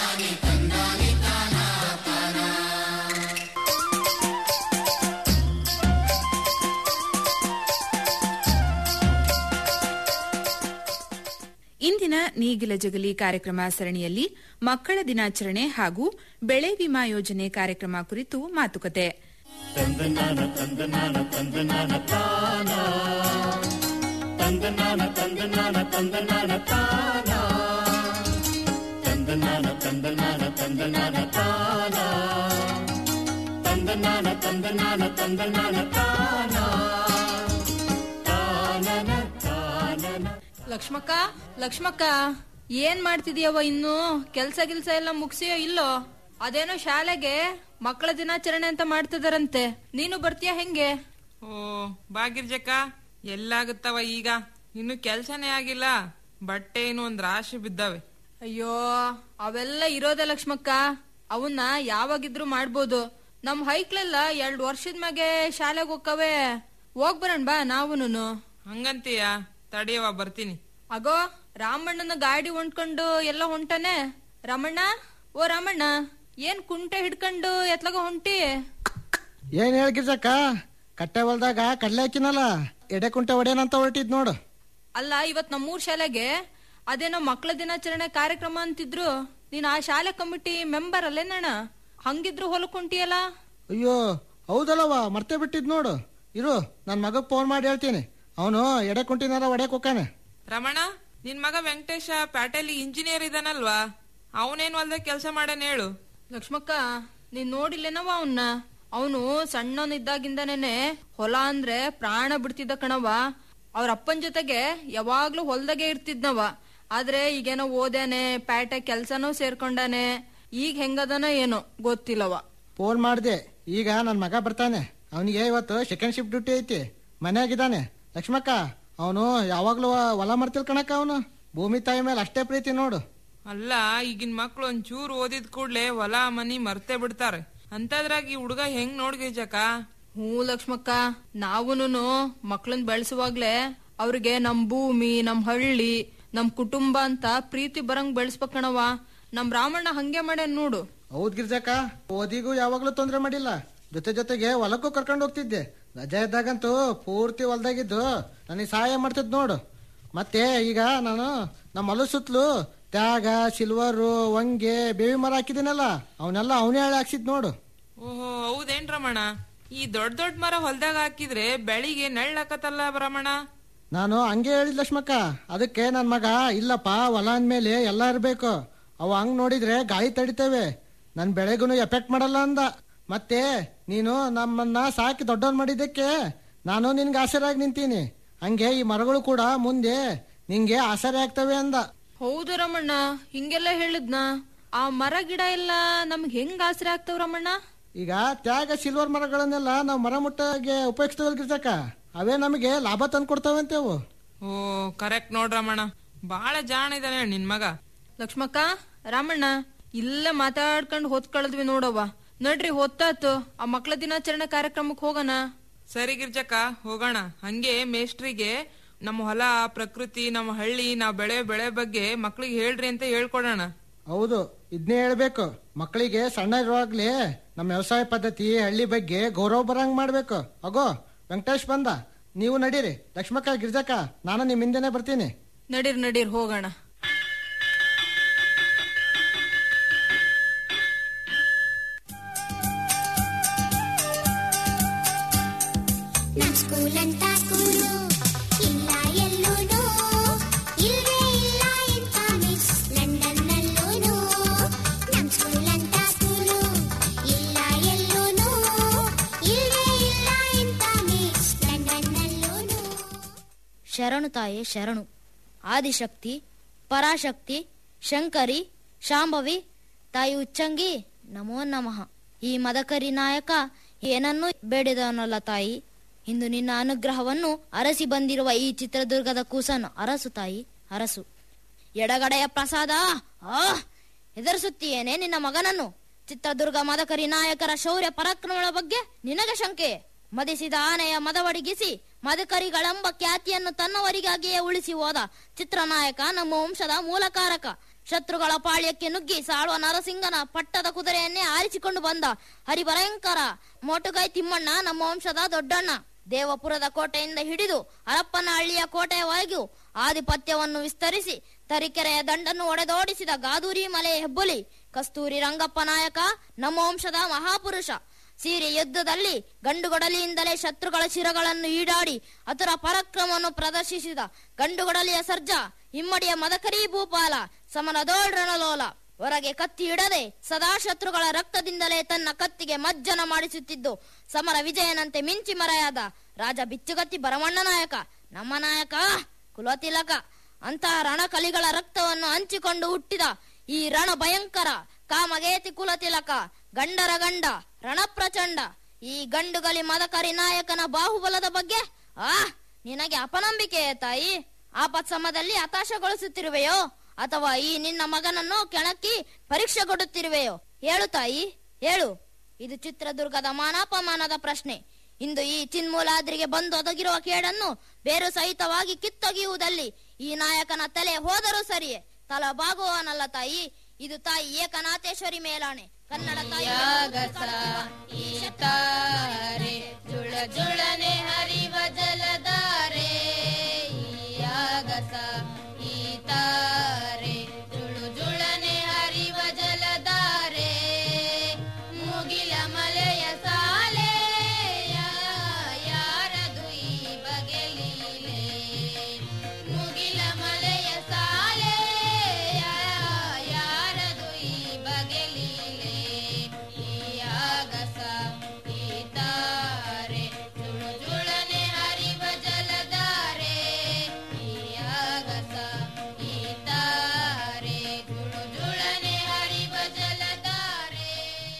ಇಂದಿನ ನೇಗಿಲ ಜಗಲಿ ಕಾರ್ಯಕ್ರಮ ಸರಣಿಯಲ್ಲಿ ಮಕ್ಕಳ ದಿನಾಚರಣೆ ಹಾಗೂ ಬೆಳೆ ವಿಮಾ ಯೋಜನೆ ಕಾರ್ಯಕ್ರಮ ಕುರಿತು ಮಾತುಕತೆ ತಂದನಾನ ತಂದನಾನ ತಂದನಾನ ತಾನ ತಂದನಾನ ತಂದನಾನ ತಂದನಾನ ತಾನ ತಂದನಾನ ತಂದನಾನ ತಂದನಾನ ತಾನ ತಂದನಾನ ತಂದನಾನ ತಾನ ತಾನನ ತಾನನ ಲಕ್ಷ್ಮಕ್ಕ ಲಕ್ಷ್ಮಕ್ಕ ಏನ್ ಮಾಡ್ತಿದೀಯವ ಇನ್ನು ಕೆಲ್ಸ ಗಿಲ್ಸ ಎಲ್ಲ ಮುಗಿಸಿಯೋ ಇಲ್ಲೋ ಅದೇನೋ ಶಾಲೆಗೆ ಮಕ್ಕಳ ದಿನಾಚರಣೆ ಅಂತ ಮಾಡ್ತಿದಾರಂತೆ ನೀನು ಬರ್ತೀಯ ಹೆಂಗೆ ಓ ಬಾಗಿರ್ಜಕ್ಕ ಎಲ್ಲಾಗುತ್ತವ ಈಗ ಇನ್ನು ಕೆಲ್ಸನೇ ಆಗಿಲ್ಲ ಬಟ್ಟೆ ಇನ್ನು ಒಂದ್ ರಾಶಿ ಬಿದ್ದಾವೆ ಅಯ್ಯೋ ಅವೆಲ್ಲ ಇರೋದೆ ಲಕ್ಷ್ಮಕ್ಕ ಅವನ್ನ ಯಾವಾಗಿದ್ರು ಮಾಡ್ಬೋದು ನಮ್ ಹೈಕ್ಳೆಲ್ಲ ಎರಡ್ ವರ್ಷದ ಮ್ಯಾಗೆ ಶಾಲೆಗೆ ಹೋಕ್ಕವೆ ಹೋಗ್ ಬರೋಣ ಬಾ ನಾವುನು ಹಂಗಂತೀಯ ತಡಿಯವ ಬರ್ತೀನಿ ಅಗೋ ರಾಮಣ್ಣನ ಗಾಡಿ ಹೊಂಡ್ಕೊಂಡು ಎಲ್ಲ ಹೊಂಟಾನೆ ರಾಮಣ್ಣ ಓ ರಾಮಣ್ಣ ಏನ್ ಕುಂಟೆ ಹಿಡ್ಕೊಂಡು ಎತ್ಲಗ ಹೊಂಟಿ ಏನ್ ಹೇಳ್ಕಿರ್ಸಕ್ಕ ಕಟ್ಟೆ ಹೊಲ್ದಾಗ ಕಡ್ಲೆ ಹಾಕಿನಲ್ಲ ಎಡೆ ಕುಂಟೆ ಹೊಡೆಯನಂತ ಹೊರಟಿದ್ ನೋಡು ಅಲ್ಲ ಇವತ್ ನಮ್ಮೂರ್ ಶಾಲೆಗೆ ಅದೇನೋ ಮಕ್ಕಳ ದಿನಾಚರಣೆ ಕಾರ್ಯಕ್ರಮ ಅಂತಿದ್ರು ನೀನ್ ಆ ಶಾಲೆ ಕಮಿಟಿ ಮೆಂಬರ್ ಅಲ್ಲೇನಣ್ಣ ಹಂಗಿದ್ರು ಹೊಲಕ್ ಹೊಂಟಿಯಲ್ಲ ಅಯ್ಯೋ ಹೌದಲ್ಲವ ಮರ್ತೇ ಬಿಟ್ಟಿದ್ ನೋಡು ಇರು ನನ್ ಮಗಗ್ ಫೋನ್ ಮಾಡಿ ಹೇಳ್ತೀನಿ ಅವನು ಎಡೆ ಕುಂಟಿನಾರ ಹೊಡೆಯಕ್ ಹೋಗ್ತಾನೆ ರಮಣ ನಿನ್ ಮಗ ವೆಂಕಟೇಶ ಪ್ಯಾಟೆಲಿ ಇಂಜಿನಿಯರ್ ಇದಾನಲ್ವಾ ಅವನೇನ್ ಹೊಲ್ದಾಗ ಕೆಲಸ ಮಾಡೇನ್ ಹೇಳು ಲಕ್ಷ್ಮಕ್ಕ ನೀನ್ ನೋಡಿಲ್ಲೇನವ ಅವನ್ನ ಅವನು ಸಣ್ಣವನಿದ್ದಾಗಿಂದನೇನೆ ಹೊಲ ಅಂದ್ರೆ ಪ್ರಾಣ ಬಿಡ್ತಿದ್ದ ಕಣವ ಅವ್ರ ಅಪ್ಪನ್ ಜೊತೆಗೆ ಯಾವಾಗ್ಲೂ ಹೊಲ್ದಾಗೆ ಇರ್ತಿದ್ನವ ಆದ್ರೆ ಈಗೇನೋ ಓದ್ಯಾನೆ ಪ್ಯಾಟೆ ಕೆಲ್ಸನೂ ಸೇರ್ಕೊಂಡಾನೆ ಈಗ ಹೆಂಗದನ ಏನೋ ಗೊತ್ತಿಲ್ಲವ ಫೋನ್ ಮಾಡ್ದೆ ಈಗ ನನ್ ಮಗ ಬರ್ತಾನೆ ಅವನಿಗೆ ಇವತ್ತು ಸೆಕೆಂಡ್ ಶಿಫ್ಟ್ ಡ್ಯೂಟಿ ಐತಿ ಮನೆಯಾಗಿದ್ದಾನೆ ಲಕ್ಷ್ಮಕ್ಕ ಅವನು ಯಾವಾಗ್ಲೂ ಹೊಲ ಮಾಡ್ತಿಲ್ ಕಣಕ್ಕ ಅವನು ಭೂಮಿ ತಾಯಿ ಮೇಲೆ ಅಷ್ಟೇ ಪ್ರೀತಿ ನೋಡು ಅಲ್ಲ ಈಗಿನ ಮಕ್ಳು ಒಂಚೂರು ಓದಿದ ಕೂಡ್ಲೆ ಹೊಲ ಮನಿ ಮರ್ತೇ ಬಿಡ್ತಾರೆ ಅಂತದ್ರಾಗ ಈ ಹುಡುಗ ಹೆಂಗ್ ನೋಡ್ಗಿರ್ಜಕ್ಕ ಹ್ಞೂ ಲಕ್ಷ್ಮಕ್ಕ ನಾವುನು ಮಕ್ಳನ್ ಬೆಳೆಸುವಾಗ್ಲೇ ಅವ್ರಿಗೆ ನಮ್ ಭೂಮಿ ನಮ್ ಹಳ್ಳಿ ನಮ್ ಕುಟುಂಬ ಅಂತ ಪ್ರೀತಿ ಬರಂಗ್ ಬೆಳೆಸ್ಬೇಕಣವ ನಮ್ ರಾಮಣ್ಣ ಹಂಗೆ ಮಾಡ್ಯಾನ್ ನೋಡು ಹೌದ್ ಗಿರ್ಜಕ್ಕ ಓದಿಗೂ ಯಾವಾಗ್ಲೂ ತೊಂದ್ರೆ ಮಾಡಿಲ್ಲ ಜೊತೆ ಜೊತೆಗೆ ಹೊಲಕ್ಕೂ ಕರ್ಕೊಂಡು ಹೋಗ್ತಿದ್ದೆ ರಜೆ ಇದ್ದಾಗಂತೂ ಪೂರ್ತಿ ಹೊಲ್ದಾಗಿದ್ದು ನನಗೆ ಸಹಾಯ ಮಾಡ್ತಿದ್ ನೋಡು ಮತ್ತೆ ಈಗ ನಾನು ನಮ್ಮ ಹೊಲ ಸುತ್ತಲೂ ತ್ಯಾಗ ಸಿಲ್ವರು ವಂಗೆ ಬೇವಿ ಮರ ಹಾಕಿದ್ದೀನಲ್ಲ ಅವನ್ನೆಲ್ಲ ಅವನೇ ಹೇಳಿ ಹಾಕ್ಸಿದ್ ನೋಡು ಓಹೋ ಹೌದೇನ್ ರಮಣ ಈ ದೊಡ್ಡ ದೊಡ್ಡ ಮರ ಹೊಲ್ದಾಗ ಹಾಕಿದ್ರೆ ಬೆಳಿಗ್ಗೆ ನೆಳ್ಳಾಕತ್ತಲ್ಲ ರಮಣ ನಾನು ಹಂಗೆ ಹೇಳಿದ್ ಲಕ್ಷ್ಮಕ್ಕ ಅದಕ್ಕೆ ನನ್ ಮಗ ಇಲ್ಲಪ್ಪ ಹೊಲ ಅಂದ್ಮೇಲೆ ಎಲ್ಲ ಇರ್ಬೇಕು ಅವು ಹಂಗ್ ನೋಡಿದ್ರೆ ಗಾಳಿ ತಡಿತೇವೆ ನನ್ ಬೆಳೆಗೂ ಎಫೆಕ್ಟ್ ಮಾಡಲ್ಲ ಅಂದ ಮತ್ತೆ ನೀನು ನಮ್ಮನ್ನ ಸಾಕಿ ದೊಡ್ಡವನ್ ಮಾಡಿದ್ದಕ್ಕೆ ನಾನು ನಿನ್ಗೆ ಆಸರಾಗಿ ನಿಂತೀನಿ ಹಂಗೆ ಈ ಮರಗಳು ಕೂಡ ಮುಂದೆ ನಿಂಗೆ ಆಸರೆ ಆಗ್ತವೆ ಅಂದ ಹೌದು ರಮಣ್ಣ ಹಿಂಗೆಲ್ಲ ಹೇಳಿದ್ನ ಆ ಮರ ಗಿಡ ಎಲ್ಲ ನಮ್ಗೆ ಹೆಂಗ್ ಆಸರೆ ಆಗ್ತಾವ ರಮಣ್ಣ ಈಗ ತ್ಯಾಗ ಸಿಲ್ವರ್ ಮರಗಳನ್ನೆಲ್ಲ ನಾವು ಮರ ಮುಟ್ಟಗೆ ಉಪಯೋಗಿಸ್ತೇವಲ್ ಗಿರ್ಜಕ್ಕ ಅವೇ ನಮಗೆ ಲಾಭ ತಂದು ಕೊಡ್ತಾವೆ ಅಂತೇವು ಓ ಕರೆಕ್ಟ್ ನೋಡ್ರಮಣ ಬಾಳ ಜಾಣ ಇದಾನೆ ನಿನ್ ಮಗ ಲಕ್ಷ್ಮಕ್ಕ ರಾಮಣ್ಣ ಇಲ್ಲೇ ಮಾತಾಡ್ಕೊಂಡು ಹೊತ್ಕಳದ್ವಿ ನೋಡವ್ವ ನಡ್ರಿ ಹೊತ್ತಾತು ಆ ಮಕ್ಳ ದಿನಾಚರಣೆ ಕಾರ್ಯಕ್ರಮಕ್ಕೆ ಹೋಗೋಣ ಸರಿ ಗಿರ್ಜಕ್ಕ ಹೋಗೋಣ ಹಂಗೆ ಮೇಸ್ಟ್ರಿಗೆ ನಮ್ಮ ಹೊಲ ಪ್ರಕೃತಿ ನಮ್ಮ ಹಳ್ಳಿ ನಾವ್ ಬೆಳೆ ಬೆಳೆ ಬಗ್ಗೆ ಮಕ್ಳಿಗೆ ಹೇಳ್ರಿ ಅಂತ ಹೇಳ್ಕೊಡೋಣ ಹೌದು ಇದನ್ನೇ ಹೇಳ್ಬೇಕು ಮಕ್ಕಳಿಗೆ ಸಣ್ಣ ಇರುವಾಗ್ಲೇ ನಮ್ಮ ವ್ಯವಸಾಯ ಪದ್ಧತಿ ಹಳ್ಳಿ ಬಗ್ಗೆ ಗೌರವ ಬರಂಗ್ ಮಾಡ್ಬೇಕು ಅಗೋ ವೆಂಕಟೇಶ್ ಬಂದ ನೀವು ನಡೀರಿ ಲಕ್ಷ್ಮಕ್ಕ ಗಿರ್ಜಕ್ಕ ನಾನು ನಿಮ್ ಹಿಂದೆನೆ ಬರ್ತೀನಿ ನಡೀರ್ ನಡೀರ್ ಹೋಗೋಣ ನಮ್ ಸ್ಕೂಲ್ ಅಂತ ಸ್ಕೂಲು ಇಲ್ಲ ಎಲ್ಲೂನು ಇಲ್ವೇ ಇಲ್ಲ ಇಂಥ ಮಿಸ್ ಲಂಡನ್ನಲ್ಲೂನು ನಮ್ ಸ್ಕೂಲ್ ಅಂತ ಸ್ಕೂಲು ಇಲ್ಲ ಎಲ್ಲೂನು ಇಲ್ವೇ ಇಲ್ಲ ಇಂಥ ಮಿಸ್ ಲಂಡನ್ನಲ್ಲೂನು ಶರಣು ತಾಯೇ ಶರಣು ಆದಿಶಕ್ತಿ ಪರಾಶಕ್ತಿ ಶಂಕರಿ ಶಾಂಭವಿ ತಾಯಿ ಉಚ್ಚಂಗಿ ನಮೋ ನಮಃ ಈ ಮದಕರಿ ನಾಯಕ ಏನನ್ನೂ ಬೇಡಿದವನಲ್ಲ ತಾಯಿ ಇಂದು ನಿನ್ನ ಅನುಗ್ರಹವನ್ನು ಅರಸಿ ಬಂದಿರುವ ಈ ಚಿತ್ರದುರ್ಗದ ಕೂಸನ್ನು ಅರಸು ತಾಯಿ ಅರಸು ಎಡಗಡೆಯ ಪ್ರಸಾದ ಆ ಹೆದರಿಸುತ್ತೀಯೇನೆ ನಿನ್ನ ಮಗನನ್ನು ಚಿತ್ರದುರ್ಗ ಮದಕರಿ ನಾಯಕರ ಶೌರ್ಯ ಪರಾಕ್ರಮಗಳ ಬಗ್ಗೆ ನಿನಗೆ ಶಂಕೆ ಮದಿಸಿದ ಆನೆಯ ಮದವಡಿಗಿಸಿ ಮದಕರಿಗಳೆಂಬ ಖ್ಯಾತಿಯನ್ನು ತನ್ನವರಿಗಾಗಿಯೇ ಉಳಿಸಿ ಹೋದ ಚಿತ್ರನಾಯಕ ನಮ್ಮ ವಂಶದ ಮೂಲಕಾರಕ ಶತ್ರುಗಳ ಪಾಳ್ಯಕ್ಕೆ ನುಗ್ಗಿ ಸಾಳುವ ನರಸಿಂಗನ ಪಟ್ಟದ ಕುದುರೆಯನ್ನೇ ಆರಿಸಿಕೊಂಡು ಬಂದ ಹರಿಭಯಂಕರ ಮೋಟುಗೈ ತಿಮ್ಮಣ್ಣ ನಮ್ಮ ವಂಶದ ದೊಡ್ಡಣ್ಣ ದೇವಪುರದ ಕೋಟೆಯಿಂದ ಹಿಡಿದು ಹರಪ್ಪನಹಳ್ಳಿಯ ಕೋಟೆಯವರೆಗೂ ಆಧಿಪತ್ಯವನ್ನು ವಿಸ್ತರಿಸಿ ತರೀಕೆರೆಯ ದಂಡನ್ನು ಒಡೆದೋಡಿಸಿದ ಗಾದೂರಿ ಮಲೆಯ ಹೆಬ್ಬುಲಿ ಕಸ್ತೂರಿ ರಂಗಪ್ಪ ನಾಯಕ ನಮ್ಮ ವಂಶದ ಮಹಾಪುರುಷ ಸೀರೆ ಯುದ್ಧದಲ್ಲಿ ಗಂಡುಗೊಡಲಿಯಿಂದಲೇ ಶತ್ರುಗಳ ಶಿರಗಳನ್ನು ಈಡಾಡಿ ಅದರ ಪರಾಕ್ರಮವನ್ನು ಪ್ರದರ್ಶಿಸಿದ ಗಂಡುಗೊಡಲಿಯ ಸರ್ಜಾ ಇಮ್ಮಡಿಯ ಮದಕರಿ ಭೂಪಾಲ ಸಮನದೋಳ್ ರಣಲೋಲ ಹೊರಗೆ ಕತ್ತಿ ಇಡದೆ ಸದಾ ಶತ್ರುಗಳ ರಕ್ತದಿಂದಲೇ ತನ್ನ ಕತ್ತಿಗೆ ಮಜ್ಜನ ಮಾಡಿಸುತ್ತಿದ್ದು ಸಮರ ವಿಜಯನಂತೆ ಮಿಂಚಿ ಮರೆಯಾದ ರಾಜ ಬಿಚ್ಚುಗತ್ತಿ ಬರವಣ್ಣ ನಾಯಕ ನಮ್ಮ ನಾಯಕ ಕುಲತಿಲಕ ಅಂತಹ ರಣಕಲಿಗಳ ರಕ್ತವನ್ನು ಹಂಚಿಕೊಂಡು ಹುಟ್ಟಿದ ಈ ರಣ ಭಯಂಕರ ಕಾಮಗೇತಿ ಕುಲತಿಲಕ ಗಂಡರ ಗಂಡ ರಣಪ್ರಚಂಡ ಈ ಗಂಡುಗಲಿ ಮದಕರಿ ನಾಯಕನ ಬಾಹುಬಲದ ಬಗ್ಗೆ ಆ ನಿನಗೆ ಅಪನಂಬಿಕೆಯೇ ತಾಯಿ ಆಪತ್ ಸಮಯದಲ್ಲಿ ಹತಾಶಗೊಳಿಸುತ್ತಿರುವೆಯೋ ಅಥವಾ ಈ ನಿನ್ನ ಮಗನನ್ನು ಕೆಣಕಿ ಪರೀಕ್ಷೆ ಕೊಡುತ್ತಿರುವೆಯೋ ಹೇಳು ತಾಯಿ ಹೇಳು ಇದು ಚಿತ್ರದುರ್ಗದ ಮಾನಾಪಮಾನದ ಪ್ರಶ್ನೆ ಇಂದು ಈ ಚಿನ್ಮೂಲಾದ್ರಿಗೆ ಬಂದು ಒದಗಿರುವ ಕೇಡನ್ನು ಬೇರು ಸಹಿತವಾಗಿ ಕಿತ್ತೊಗೆಯುವುದಲ್ಲಿ ಈ ನಾಯಕನ ತಲೆ ಹೋದರೂ ಸರಿಯೇ ತಲ ಬಾಗುವವನಲ್ಲ ತಾಯಿ ಇದು ತಾಯಿ ಏಕನಾಥೇಶ್ವರಿ ಮೇಲಾಣೆ ಕನ್ನಡ ತಾಯಿ ಜುಳ ಜುಳನೆ ಹರಿವ ಜಲಧಾರೆ ಈ ಆಗಸ ಈ ತಾರೆ ಜುಳು ಜುಳನೆ ಹರಿವ ಜಲಧಾರೆ ಮುಗಿಲ ಮಲೆಯ ಸಾಲೆ ಯಾರದು ಈ ಬಗೆಲೀಲೆ ಮುಗಿಲ ಮಲೆಯ ಸಾಲೆ ಯಾರದು ಈ ಬಗೆಲೀಲೆ ಈ ಆಗಸ ಈ ತಾರೆ ಜುಳು ಜುಳನೆ ಹರಿವ ಜಲಧಾರೆ ಈ ಆಗಸ ಈ ತಾರೆ ಜುಳು ಜುಳನೆ ಹರಿವ ಜಲಧಾರೆ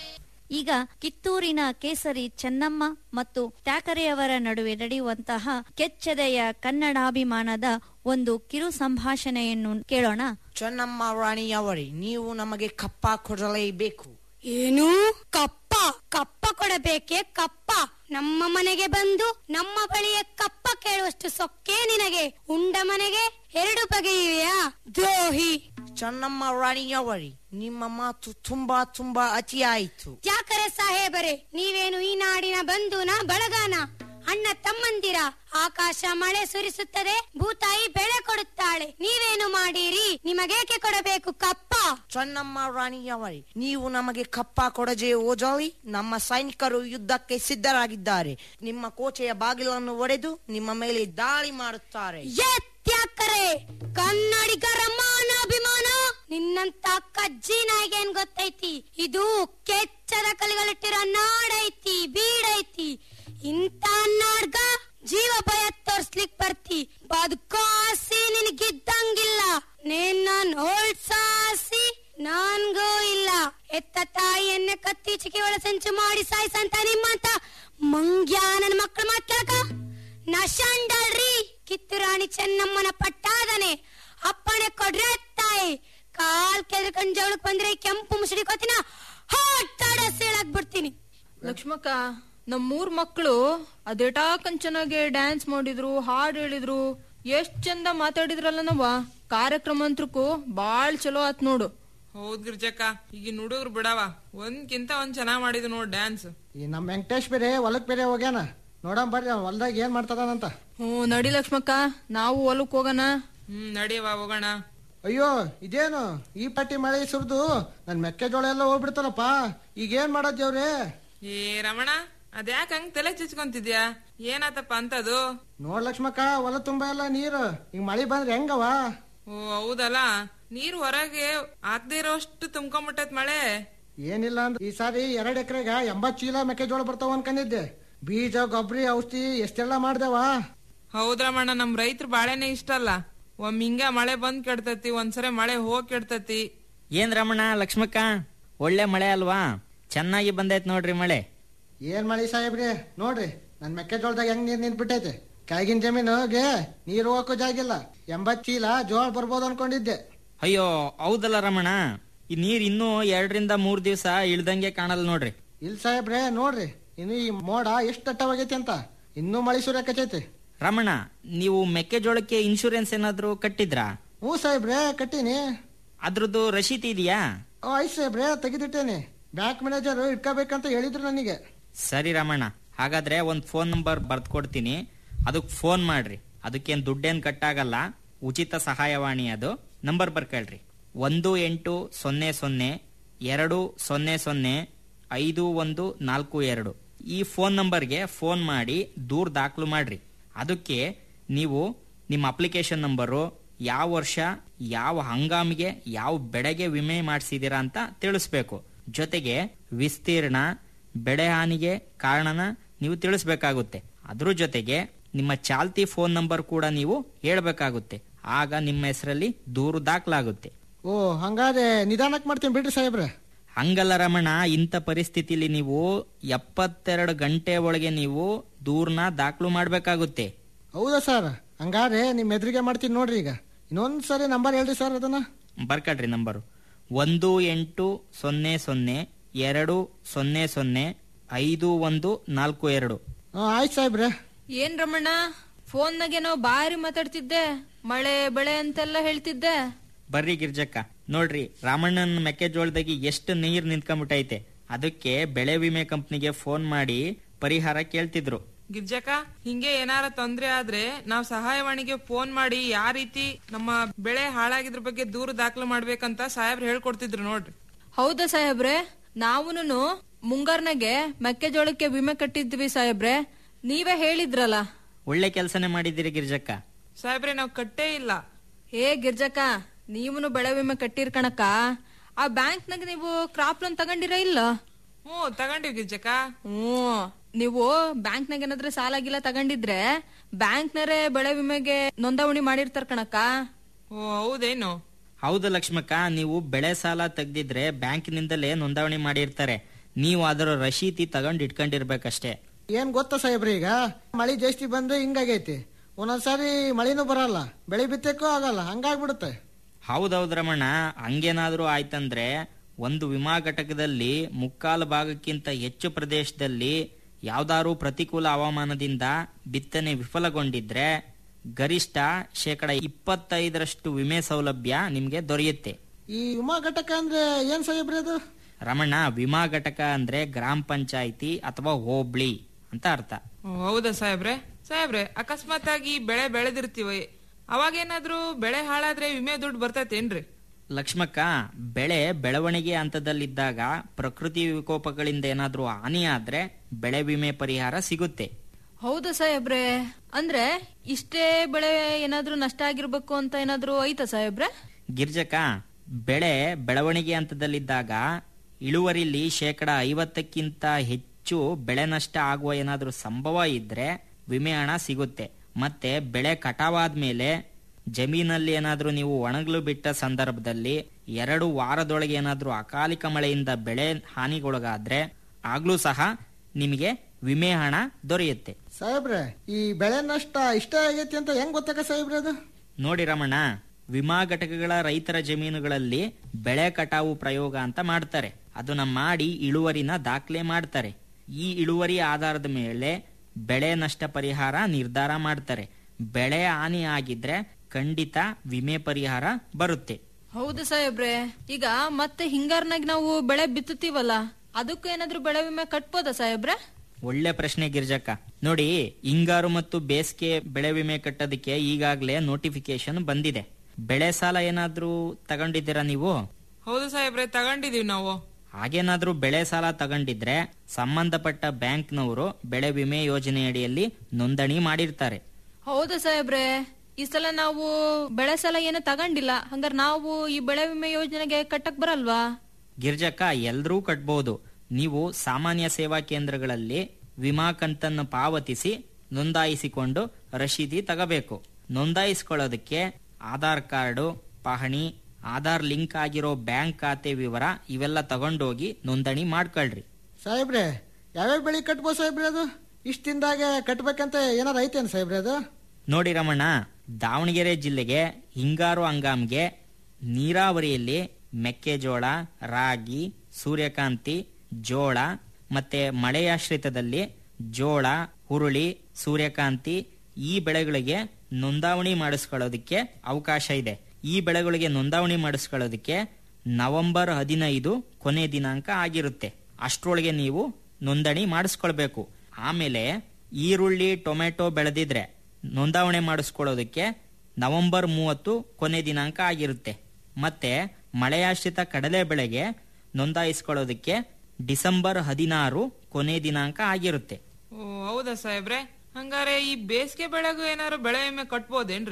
ಈಗ ಕಿತ್ತೂರಿನ ಕೇಸರಿ ಚೆನ್ನಮ್ಮ ಮತ್ತು ತ್ಯಾಕರೆಯವರ ನಡುವೆ ನಡೆಯುವಂತಹ ಕೆಚ್ಚೆದೆಯ ಕನ್ನಡಾಭಿಮಾನದ ಒಂದು ಕಿರು ಸಂಭಾಷಣೆಯನ್ನು ಕೇಳೋಣ ಚೆನ್ನಮ್ಮ ರಾಣಿಯವರೇ ನೀವು ನಮಗೆ ಕಪ್ಪ ಕೊಡಲೇಬೇಕು ಏನು ಕಪ್ಪ ಕಪ್ಪ ಕೊಡಬೇಕೆ ಕಪ್ಪ ನಮ್ಮ ಮನೆಗೆ ಬಂದು ನಮ್ಮ ಬಳಿಯ ಕಪ್ಪ ಕೇಳುವಷ್ಟು ಸೊಕ್ಕೆ ನಿನಗೆ ಉಂಡ ಮನೆಗೆ ಎರಡು ಬಗೆಯಿವೆಯಾ ದ್ರೋಹಿ ಚೆನ್ನಮ್ಮ ರಾಣಿಯವರೇ ನಿಮ್ಮ ಮಾತು ತುಂಬಾ ತುಂಬಾ ಅತಿಯಾಯಿತು ಯಾಕರೆ ಸಾಹೇಬರೇ ನೀವೇನು ಈ ನಾಡಿನ ಬಂಧುನ ಬಳಗಾನ ಅಣ್ಣ ತಮ್ಮಂದಿರ ಆಕಾಶ ಮಳೆ ಸುರಿಸುತ್ತದೆ ಭೂತಾಯಿ ಬೆಳೆ ಕೊಡುತ್ತಾಳೆ ನೀವೇನು ಮಾಡೀರಿ ನಿಮಗೇಕೆ ಕೊಡಬೇಕು ಕಪ್ಪ ಚೆನ್ನಮ್ಮ ರಾಣಿಯವರೇ ನೀವು ನಮಗೆ ಕಪ್ಪ ಕೊಡಜೆ ಓಜಾಲಿ ನಮ್ಮ ಸೈನಿಕರು ಯುದ್ಧಕ್ಕೆ ಸಿದ್ಧರಾಗಿದ್ದಾರೆ ನಿಮ್ಮ ಕೋಟೆಯ ಬಾಗಿಲನ್ನು ಒಡೆದು ನಿಮ್ಮ ಮೇಲೆ ದಾಳಿ ಮಾಡುತ್ತಾರೆ ಎತ್ಯಾಕರೆ ಕನ್ನಡಿಗರ ಮಾನಾಭಿಮಾನ ನಿನ್ನಂತ ಕಜ್ಜಿ ನಾಯಿಗೆ ಏನ್ ಗೊತ್ತೈತಿ ಇದು ಕೆಚ್ಚದ ಕಲಿಗಳಿಟ್ಟಿರೋ ನಾಡೈತಿ ಬೀಡೈತಿ ಇಂತ ನಾಡ್ಗ ಜೀವ ಭಯ ತೋರ್ಸ್ಲಿಕ್ ಬರ್ತಿ ಬದುಕಾಸಿ ನಿನಗಿದ್ದಂಗಿಲ್ಲ ನಿನ್ನ ನೋಡ್ಸಾಸಿ ನನ್ಗೂ ಇಲ್ಲ ಎತ್ತ ತಾಯಿಯನ್ನ ಕತ್ತಿ ಚಿಕ್ಕಿ ಒಳ ಸಂಚು ಮಾಡಿ ಸಾಯಿಸಂತ ನಿಮ್ಮಂತ ಮಂಗ್ಯ ನನ್ನ ಮಕ್ಕಳ ಮಾತ್ ಕೇಳಕ ನಶಾಂಡಲ್ರಿ ಕಿತ್ತೂರಾಣಿ ಚೆನ್ನಮ್ಮನ ಪಟ್ಟಾದನೆ ಅಪ್ಪಣೆ ಕೊಡ್ರೆ ತಾಯಿ ಕಾಲ್ ಕೆದ್ರಕೊಂಡ್ ಜವಳಕ್ ಬಂದ್ರೆ ಕೆಂಪು ಮುಸುಡಿ ಕೊತ್ತಿನ ಹಾಟಾಡ ಸೀಳಾಕ್ ಬಿಡ್ತೀನಿ ಲಕ್ಷ್ಮಕ್ಕ ನಮ್ಮೂರ್ ಮಕ್ಕಳು ಅದೇಟಾ ಕಂಚನಾಗೆ ಡ್ಯಾನ್ಸ್ ಮಾಡಿದ್ರು ಹಾಡ್ ಹೇಳಿದ್ರು ಎಷ್ಟ್ ಚಂದ ಮಾತಾಡಿದ್ರಲ್ಲ ನಾವ ಕಾರ್ಯಕ್ರಮ ಅಂತ್ರಕ್ಕೂ ಬಾಳ್ ಚಲೋ ಆತ್ ನೋಡು ಹೌದ್ ಗಿರ್ಜಕ್ಕ ಈಗಿನ ಹುಡುಗ್ರು ಬಿಡವ ಒಂದ್ಕಿಂತ ಒಂದ್ ಚೆನ್ನಾಗ್ ಮಾಡಿದ್ ನೋಡ್ ಡ್ಯಾನ್ಸ್ ಈ ನಮ್ಮ ವೆಂಕಟೇಶ್ ಬೇರೆ ಹೊಲಕ್ ಬೇರೆ ಹೋಗ್ಯಾನ ನೋಡಮ್ ಬರ್ರಿ ಅವ್ನ್ ಹೊಲ್ದಾಗ ಏನ್ ಮಾಡ್ತದಾನಂತ ಹ್ಞೂ ನಡಿ ಲಕ್ಷ್ಮಕ್ಕ ನಾವು ಹೊಲಕ್ ಹೋಗೋಣ ಹ್ಮ್ ನಡಿಯವ ಹೋಗೋಣ ಅಯ್ಯೋ ಇದೇನು ಈ ಪಟ್ಟಿ ಮಳೆ ಸುರಿದು ನನ್ ಮೆಕ್ಕೆಜೋಳ ಎಲ್ಲ ಹೋಗ್ಬಿಡ್ತಾರಪ್ಪ ಈಗ ಏನ್ ಮಾಡೋದೇವ್ರಿ ಏ ರಮಣ ಅದ್ಯಾಕ ಹಂಗ್ ತಲೆ ಚುಚ್ಕೊಂತಿದ್ಯಾ ಏನಾತಪ್ಪ ಅಂತದು ನೋಡ್ ಲಕ್ಷ್ಮಕ್ಕ ಹೊಲ ತುಂಬಾ ಎಲ್ಲ ನೀರು ಈಗ ಮಳಿ ಬಂದ್ರೆ ಹೆಂಗವ ಓ ಹೌದಲ್ಲ ನೀರ್ ಹೊರಗೆ ಹಾಕ್ದೇ ಇರೋಷ್ಟು ತುಂಬ್ಕೊಂಬಿಟ್ಟೈತ್ ಮಳೆ ಏನಿಲ್ಲ ಅಂದ್ರೆ ಈ ಸಾರಿ ಎರಡ್ ಎಕರೆಗ ಎಂಬತ್ ಚೀಲ ಮೆಕ್ಕೆಜೋಳ ಬರ್ತಾವ ಅನ್ಕೊಂಡಿದ್ದೆ ಬೀಜ ಗೊಬ್ಬರಿ ಔಷಧಿ ಎಷ್ಟೆಲ್ಲ ಮಾಡ್ದೇವ ಹೌದ್ರಮಣ್ಣ ನಮ್ ರೈತರು ಬಾಳೆನೆ ಇಷ್ಟ ಅಲ್ಲ ಒಮ್ಮೆ ಹಿಂಗ ಮಳೆ ಬಂದ್ ಕೆಡ್ತತಿ ಒಂದ್ಸರಿ ಮಳೆ ಹೋಗ್ ಕೆಡ್ತತಿ ಏನ್ ರಮಣ ಲಕ್ಷ್ಮಕ್ಕ ಒಳ್ಳೆ ಮಳೆ ಅಲ್ವಾ ಚೆನ್ನಾಗಿ ಬಂದೈತ್ ನೋಡ್ರಿ ಮಳೆ ಏನ್ ಮಳಿ ಸಾಹೇಬ್ರಿ ನೋಡ್ರಿ ನನ್ ಮೆಕ್ಕೆಜೋಳದಾಗ ಹೆಂಗ್ ನೀರ್ ನಿಂತ್ಬಿಟ್ಟೈತೆ ಕೆಳಗಿನ ಜಮೀನುಗೆ ನೀರು ಹೋಗಕ್ಕೂ ಜಾಗಿಲ್ಲ ಎಂಬತ್ ಚೀಲ ಜೋಳ ಬರ್ಬೋದು ಅನ್ಕೊಂಡಿದ್ದೆ ಅಯ್ಯೋ ಹೌದಲ್ಲ ರಮಣ ಈ ನೀರ್ ಇನ್ನೂ ಎರಡರಿಂದ ಮೂರ್ ದಿವಸ ಇಳ್ದಂಗೆ ಕಾಣಲ್ಲ ನೋಡ್ರಿ ಇಲ್ ಸಾಹೇಬ್ರೆ ನೋಡ್ರಿ ಇನ್ನು ಈ ಮೋಡ ಎಷ್ಟು ದಟ್ಟವಾಗೈತಿ ಅಂತ ಇನ್ನೂ ಮಳಿ ಸುರಿಯಕಚ್ಚೈತಿ ರಮಣ ನೀವು ಮೆಕ್ಕೆಜೋಳಕ್ಕೆ ಇನ್ಶೂರೆನ್ಸ್ ಏನಾದ್ರು ಕಟ್ಟಿದ್ರಾ ಹ್ಞೂ ಸಾಹೇಬ್ರೆ ಕಟ್ಟೀನಿ ಅದ್ರದ್ದು ರಶೀತಿ ಇದೆಯಾ ಓ ಐಸ್ ಸಾಹೇಬ್ರೆ ತೆಗೆದಿಟ್ಟೇನಿ ಬ್ಯಾಂಕ್ ಮ್ಯಾನೇಜರ್ ಇಟ್ಕೋಬೇಕಂತ ಹೇಳಿದ್ರು ನನಗೆ ಸರಿ ರಮಣ ಹಾಗಾದ್ರೆ ಒಂದ್ ಫೋನ್ ನಂಬರ್ ಬರ್ದ್ ಕೊಡ್ತೀನಿ ಅದಕ್ ಫೋನ್ ಮಾಡ್ರಿ ಅದಕ್ಕೇನ್ ದುಡ್ಡೇನ್ ಕಟ್ಟಾಗಲ್ಲ ಉಚಿತ ಸಹಾಯವಾಣಿ ಅದು ನಂಬರ್ ಬರ್ಕಳ್ರಿ ಒಂದು ಎಂಟು ಸೊನ್ನೆ ಸೊನ್ನೆ ಎರಡು ಸೊನ್ನೆ ಸೊನ್ನೆ ಐದು ಒಂದು ನಾಲ್ಕು ಎರಡು ಈ ಫೋನ್ ನಂಬರ್ಗೆ ಫೋನ್ ಮಾಡಿ ದೂರ್ ದಾಖಲು ಮಾಡ್ರಿ ಅದಕ್ಕೆ ನೀವು ನಿಮ್ಮ ಅಪ್ಲಿಕೇಶನ್ ನಂಬರು ಯಾವ ವರ್ಷ ಯಾವ ಹಂಗಾಮಿಗೆ ಯಾವ ಬೆಳೆಗೆ ವಿಮೆ ಮಾಡಿಸಿದೀರಾ ಅಂತ ತಿಳಿಸ್ಬೇಕು ಜೊತೆಗೆ ವಿಸ್ತೀರ್ಣ ಬೆಳೆ ಹಾನಿಗೆ ಕಾರಣನ ನೀವು ತಿಳಿಸ್ಬೇಕಾಗುತ್ತೆ ಅದ್ರ ಜೊತೆಗೆ ನಿಮ್ಮ ಚಾಲ್ತಿ ಫೋನ್ ನಂಬರ್ ಕೂಡ ನೀವು ಹೇಳ್ಬೇಕಾಗುತ್ತೆ ಆಗ ನಿಮ್ಮ ಹೆಸರಲ್ಲಿ ದೂರು ದಾಖಲಾಗುತ್ತೆ ಓ ಹಂಗಾದ್ರೆ ನಿಧಾನಕ್ಕೆ ಮಾಡ್ತೀನಿ ಬಿಡ್ರಿ ಸಾಹೇಬ್ರೆ ಹಂಗಲ್ಲ ರಮಣ ಇಂಥ ಪರಿಸ್ಥಿತಿಲಿ ನೀವು ಎಪ್ಪತ್ತೆರಡು ಗಂಟೆ ಒಳಗೆ ನೀವು ದೂರ್ನ ದಾಖಲು ಮಾಡ್ಬೇಕಾಗುತ್ತೆ ಹೌದಾ ಸರ್ ಹಂಗಾದ್ರೆ ನಿಮ್ಮ ಎದುರಿಗೆ ಮಾಡ್ತೀನಿ ನೋಡ್ರಿ ಈಗ ಇನ್ನೊಂದ್ ಸರಿ ನಂಬರ್ ಹೇಳ್ರಿ ಸರ್ ಅದನ್ನ ಬರ್ಕಡ್ರಿ ನಂಬರು ಒಂದು ಎಂಟು ಸೊನ್ನೆ ಸೊನ್ನೆ ಎರಡು ಸೊನ್ನೆ ಸೊನ್ನೆ ಐದು ಒಂದು ನಾಲ್ಕು ಎರಡು ಹ್ಮ್, ಆಯ್ತು ಸಾಹೇಬ್ರೆ ಏನ್ ರಮಣ್ಣ ಫೋನ್ನಾಗೇನೋ ಬಾರಿ ಮಾತಾಡ್ತಿದ್ದೆ ಮಳೆ ಬೆಳೆ ಅಂತೆಲ್ಲ ಹೇಳ್ತಿದ್ದೆ ಬರ್ರಿ ಗಿರ್ಜಕ್ಕ ನೋಡ್ರಿ ರಾಮಣ್ಣನ ಮೆಕ್ಕೆಜೋಳದಾಗಿ ಎಷ್ಟು ನೀರ್ ನಿಂತ್ಕೊಂಡ್ಬಿಟ್ಟೈತೆ ಅದಕ್ಕೆ ಬೆಳೆ ವಿಮೆ ಕಂಪ್ನಿಗೆ ಫೋನ್ ಮಾಡಿ ಪರಿಹಾರ ಕೇಳ್ತಿದ್ರು ಗಿರ್ಜಕ್ಕ ಹಿಂಗೆ ಏನಾರ ತೊಂದ್ರೆ ಆದ್ರೆ ನಾವ್ ಸಹಾಯವಾಣಿಗೆ ಫೋನ್ ಮಾಡಿ ಯಾವ ರೀತಿ ನಮ್ಮ ಬೆಳೆ ಹಾಳಾಗಿದ್ರ ಬಗ್ಗೆ ದೂರು ದಾಖಲು ಮಾಡ್ಬೇಕಂತ ಸಾಹೇಬ್ರು ಹೇಳ್ಕೊಡ್ತಿದ್ರು ನೋಡ್ರಿ ಹೌದಾ ಸಾಹೇಬ್ರೆ ನಾವುನು ಮುಂಗಾರ್ನಾಗೆ ಮೆಕ್ಕೆಜೋಳಕ್ಕೆ ವಿಮೆ ಕಟ್ಟಿದ್ವಿ ಸಾಹೇಬ್ರೆ ನೀವೇ ಹೇಳಿದ್ರಲ್ಲ ಒಳ್ಳೆ ಕೆಲಸನೇ ಮಾಡಿದ್ದೀರಿ ಗಿರ್ಜಕ್ಕ ಸಾಹೇಬ್ರೆ ನಾವ್ ಕಟ್ಟೇ ಇಲ್ಲ ಹೇ ಗಿರ್ಜಕ್ಕ ನೀವುನು ಬೆಳೆ ವಿಮೆ ಕಟ್ಟಿರ್ ಕಣಕ್ಕ ಆ ಬ್ಯಾಂಕ್ನಾಗ ನೀವು ಕ್ರಾಪ್ ಲೋನ್ ತಗೊಂಡಿರ ಇಲ್ಲ ಹ್ಞೂ ತಗೊಂಡಿವ್ ಗಿರ್ಜಕ್ಕ ಹ್ಮ್ ನೀವು ಬ್ಯಾಂಕ್ನಾಗ ಏನಾದ್ರೆ ಸಾಲ ಗಿಲ್ಲ ತಗೊಂಡಿದ್ರೆ ಬ್ಯಾಂಕ್ನರೇ ಬೆಳೆ ವಿಮೆಗೆ ನೋಂದಣಿ ಮಾಡಿರ್ತಾರ ಕಣಕ್ಕ ಓ ಹೌದೇನು ಹೌದು ಲಕ್ಷ್ಮಕ್ಕ ನೀವು ಬೆಳೆ ಸಾಲ ತೆಗ್ದಿದ್ರೆ ಬ್ಯಾಂಕಿನಿಂದಲೇ ನೋಂದಣಿ ಮಾಡಿರ್ತಾರೆ ನೀವು ಅದರ ರಶೀತಿ ತಗೊಂಡ್ ಇಟ್ಕೊಂಡಿರ್ಬೇಕಷ್ಟೇ ಏನ್ ಗೊತ್ತಾ ಸಾಹೇಬ್ರೆ ಈಗ ಮಳಿ ಜಾಸ್ತಿ ಬಂದ್ರೆ ಹಿಂಗಾಗೈತಿ ಒಂದೊಂದ್ಸಾರಿ ಮಳಿನೂ ಬರಲ್ಲ ಬೆಳೆ ಬಿತ್ತಕ್ಕೂ ಆಗಲ್ಲ ಹಂಗಾಗ್ಬಿಡುತ್ತೆ ಹೌದೌದು ರಮಣ ಹಂಗೇನಾದ್ರೂ ಆಯ್ತಂದ್ರೆ ಒಂದು ವಿಮಾ ಘಟಕದಲ್ಲಿ ಮುಕ್ಕಾಲು ಭಾಗಕ್ಕಿಂತ ಹೆಚ್ಚು ಪ್ರದೇಶದಲ್ಲಿ ಯಾವ್ದಾದ್ರು ಪ್ರತಿಕೂಲ ಹವಾಮಾನದಿಂದ ಬಿತ್ತನೆ ವಿಫಲಗೊಂಡಿದ್ರೆ ಗರಿಷ್ಠ ಶೇಕಡ ಇಪ್ಪತ್ತೈದರಷ್ಟು ವಿಮೆ ಸೌಲಭ್ಯ ನಿಮ್ಗೆ ದೊರೆಯುತ್ತೆ ಈ ವಿಮಾ ಘಟಕ ಅಂದ್ರೆ ಏನ್ ಸಾಹೇಬ್ರೆ ಅದು ರಮಣ ವಿಮಾ ಘಟಕ ಅಂದ್ರೆ ಗ್ರಾಮ ಪಂಚಾಯಿತಿ ಅಥವಾ ಹೋಬ್ಳಿ ಅಂತ ಅರ್ಥ ಓ, ಹೌದಾ ಸಾಹೇಬ್ರೆ ಸಾಹೇಬ್ರೆ ಅಕಸ್ಮಾತ್ ಆಗಿ ಬೆಳೆ ಬೆಳೆದಿರ್ತೀವಿ ಅವಾಗೇನಾದ್ರೂ ಬೆಳೆ ಹಾಳಾದ್ರೆ ವಿಮೆ ದುಡ್ಡು ಬರ್ತೈತೇನ್ರಿ ಲಕ್ಷ್ಮಕ್ಕ ಬೆಳೆ ಬೆಳವಣಿಗೆ ಹಂತದಲ್ಲಿದ್ದಾಗ ಪ್ರಕೃತಿ ವಿಕೋಪಗಳಿಂದ ಏನಾದ್ರೂ ಹಾನಿ ಆದ್ರೆ ಬೆಳೆ ವಿಮೆ ಪರಿಹಾರ ಸಿಗುತ್ತೆ ಹೌದಾ ಸಾಹೇಬ್ರೆ ಅಂದ್ರೆ ಇಷ್ಟೇ ಬೆಳೆ ಏನಾದ್ರೂ ನಷ್ಟ ಆಗಿರ್ಬೇಕು ಅಂತ ಏನಾದ್ರೂ ಐತಾ ಸಾಹೇಬ್ರೆ ಗಿರ್ಜಕ ಬೆಳೆ ಬೆಳವಣಿಗೆ ಹಂತದಲ್ಲಿದ್ದಾಗ ಇಳುವರಿಲಿ ಶೇಕಡ ಐವತ್ತಕ್ಕಿಂತ ಹೆಚ್ಚು ಬೆಳೆ ನಷ್ಟ ಆಗುವ ಏನಾದ್ರೂ ಸಂಭವ ಇದ್ರೆ ವಿಮೆ ಹಣ ಸಿಗುತ್ತೆ ಮತ್ತೆ ಬೆಳೆ ಕಟಾವಾದ್ಮೇಲೆ ಜಮೀನಲ್ಲಿ ಏನಾದ್ರೂ ನೀವು ಒಣಗಲು ಬಿಟ್ಟ ಸಂದರ್ಭದಲ್ಲಿ ಎರಡು ವಾರದೊಳಗೆ ಏನಾದ್ರೂ ಅಕಾಲಿಕ ಮಳೆಯಿಂದ ಬೆಳೆ ಹಾನಿಗೊಳಗಾದ್ರೆ ಆಗ್ಲೂ ಸಹ ನಿಮಗೆ ವಿಮೆ ಹಣ ದೊರೆಯುತ್ತೆ ಸಾಹೇಬ್ರೆ ಈ ಬೆಳೆ ನಷ್ಟ ಇಷ್ಟೇ ಆಗೈತಿ ಅಂತ ಹೆಂಗ್ ಗೊತ್ತಾಗ ಸಾಹೇಬ್ರೆ ಅದು ನೋಡಿ ರಮಣ ವಿಮಾ ಘಟಕಗಳ ರೈತರ ಜಮೀನುಗಳಲ್ಲಿ ಬೆಳೆ ಕಟಾವು ಪ್ರಯೋಗ ಅಂತ ಮಾಡ್ತಾರೆ ಅದನ್ನ ಮಾಡಿ ಇಳುವರಿನ ದಾಖಲೆ ಮಾಡ್ತಾರೆ ಈ ಇಳುವರಿ ಆಧಾರದ ಮೇಲೆ ಬೆಳೆ ನಷ್ಟ ಪರಿಹಾರ ನಿರ್ಧಾರ ಮಾಡ್ತಾರೆ ಬೆಳೆ ಹಾನಿ ಆಗಿದ್ರೆ ಖಂಡಿತ ವಿಮೆ ಪರಿಹಾರ ಬರುತ್ತೆ ಹೌದು ಸಾಹೇಬ್ರೆ ಈಗ ಮತ್ತೆ ಹಿಂಗಾರ್ನಾಗ ನಾವು ಬೆಳೆ ಬಿತ್ತುತ್ತೀವಲ್ಲ ಅದಕ್ಕೂ ಏನಾದ್ರೂ ಬೆಳೆ ವಿಮೆ ಕಟ್ಬೋದಾ ಸಾಹೇಬ್ರೆ ಒಳ್ಳೆ ಪ್ರಶ್ನೆ ಗಿರ್ಜಕ್ಕ ನೋಡಿ ಹಿಂಗಾರು ಮತ್ತು ಬೇಸಿಗೆ ಬೆಳೆ ವಿಮೆ ಕಟ್ಟೋದಕ್ಕೆ ಈಗಾಗಲೇ ನೋಟಿಫಿಕೇಶನ್ ಬಂದಿದೆ ಬೆಳೆ ಸಾಲ ಏನಾದ್ರೂ ತಗೊಂಡಿದ್ದೀರಾ ನೀವು ಹೌದು ಸಾಹೇಬ್ರೆ ತಗೊಂಡಿದೀವಿ ನಾವು ಹಾಗೇನಾದ್ರೂ ಬೆಳೆ ಸಾಲ ತಗೊಂಡಿದ್ರೆ ಸಂಬಂಧಪಟ್ಟ ಬ್ಯಾಂಕ್ನವರು ಬೆಳೆ ವಿಮೆ ಯೋಜನೆಯಡಿಯಲ್ಲಿ ನೋಂದಣಿ ಮಾಡಿರ್ತಾರೆ ಹೌದಾ ಸಾಹೇಬ್ರೆ ಈ ಸಲ ನಾವು ಬೆಳೆ ಸಾಲ ಏನು ತಗೊಂಡಿಲ್ಲ ಹಂಗಾರೆ ನಾವು ಈ ಬೆಳೆ ವಿಮೆ ಯೋಜನೆಗೆ ಕಟ್ಟಕ್ ಬರಲ್ವಾ ಗಿರ್ಜಕ್ಕ ಎಲ್ರೂ ಕಟ್ಬಹುದು ನೀವು ಸಾಮಾನ್ಯ ಸೇವಾ ಕೇಂದ್ರಗಳಲ್ಲಿ ವಿಮಾ ಕಂತನ್ನು ಪಾವತಿಸಿ ನೋಂದಾಯಿಸಿಕೊಂಡು ರಶೀದಿ ತಗಬೇಕು ನೋಂದಾಯಿಸ್ಕೊಳ್ಳೋದಕ್ಕೆ ಆಧಾರ್ ಕಾರ್ಡು ಪಹಣಿ ಆಧಾರ್ ಲಿಂಕ್ ಆಗಿರೋ ಬ್ಯಾಂಕ್ ಖಾತೆ ವಿವರ ಇವೆಲ್ಲ ತಗೊಂಡೋಗಿ ನೋಂದಣಿ ಮಾಡ್ಕೊಳ್ರಿ ಸಾಹೇಬ್ರೆ ಯಾವ್ಯಾವ ಬೆಳೆ ಕಟ್ಬೋದು ಸಾಹೇಬ್ರೆ ಅದು ಇಷ್ಟ ದಿನದಾಗೆ ಕಟ್ಬೇಕಂತ ಏನಾರ ಐತೇನು ಸಾಹೇಬ್ರೆ ಅದು ನೋಡಿ ರಮಣ ದಾವಣಗೆರೆ ಜಿಲ್ಲೆಗೆ ಹಿಂಗಾರು ಹಂಗಾಮ್ಗೆ ನೀರಾವರಿಯಲ್ಲಿ ಮೆಕ್ಕೆಜೋಳ ರಾಗಿ ಸೂರ್ಯಕಾಂತಿ ಜೋಳ ಮತ್ತೆ ಮಳೆಯಾಶ್ರಿತದಲ್ಲಿ ಜೋಳ ಹುರುಳಿ ಸೂರ್ಯಕಾಂತಿ ಈ ಬೆಳೆಗಳಿಗೆ ನೋಂದಾವಣಿ ಮಾಡಿಸ್ಕೊಳ್ಳೋದಕ್ಕೆ ಅವಕಾಶ ಇದೆ ಈ ಬೆಳೆಗಳಿಗೆ ನೋಂದಾವಣಿ ಮಾಡಿಸ್ಕೊಳ್ಳೋದಕ್ಕೆ ನವೆಂಬರ್ ಹದಿನೈದು ಕೊನೆ ದಿನಾಂಕ ಆಗಿರುತ್ತೆ ಅಷ್ಟರೊಳಗೆ ನೀವು ನೋಂದಣಿ ಮಾಡಿಸ್ಕೊಳ್ಬೇಕು ಆಮೇಲೆ ಈರುಳ್ಳಿ ಟೊಮೆಟೊ ಬೆಳೆದಿದ್ರೆ ನೋಂದಾವಣೆ ಮಾಡಿಸ್ಕೊಳ್ಳೋದಕ್ಕೆ ನವೆಂಬರ್ ಮೂವತ್ತು ಕೊನೆ ದಿನಾಂಕ ಆಗಿರುತ್ತೆ ಮತ್ತೆ ಮಳೆಯಾಶ್ರಿತ ಕಡಲೆ ಬೆಳೆಗೆ ನೋಂದಾಯಿಸ್ಕೊಳ್ಳೋದಕ್ಕೆ ಡಿಸೆಂಬರ್ ಹದಿನಾರು ಕೊನೆ ದಿನಾಂಕ ಆಗಿರುತ್ತೆ ಓ ಹೌದಾ ಸಾಹೇಬ್ರೆ ಹಂಗಾರೆ ಈ ಬೇಸಿಗೆ ಬೆಳೆಗೂ ಏನಾರು ಬೆಳೆ ವಿಮೆ ಕಟ್ಬೋದೇನ್ರಿ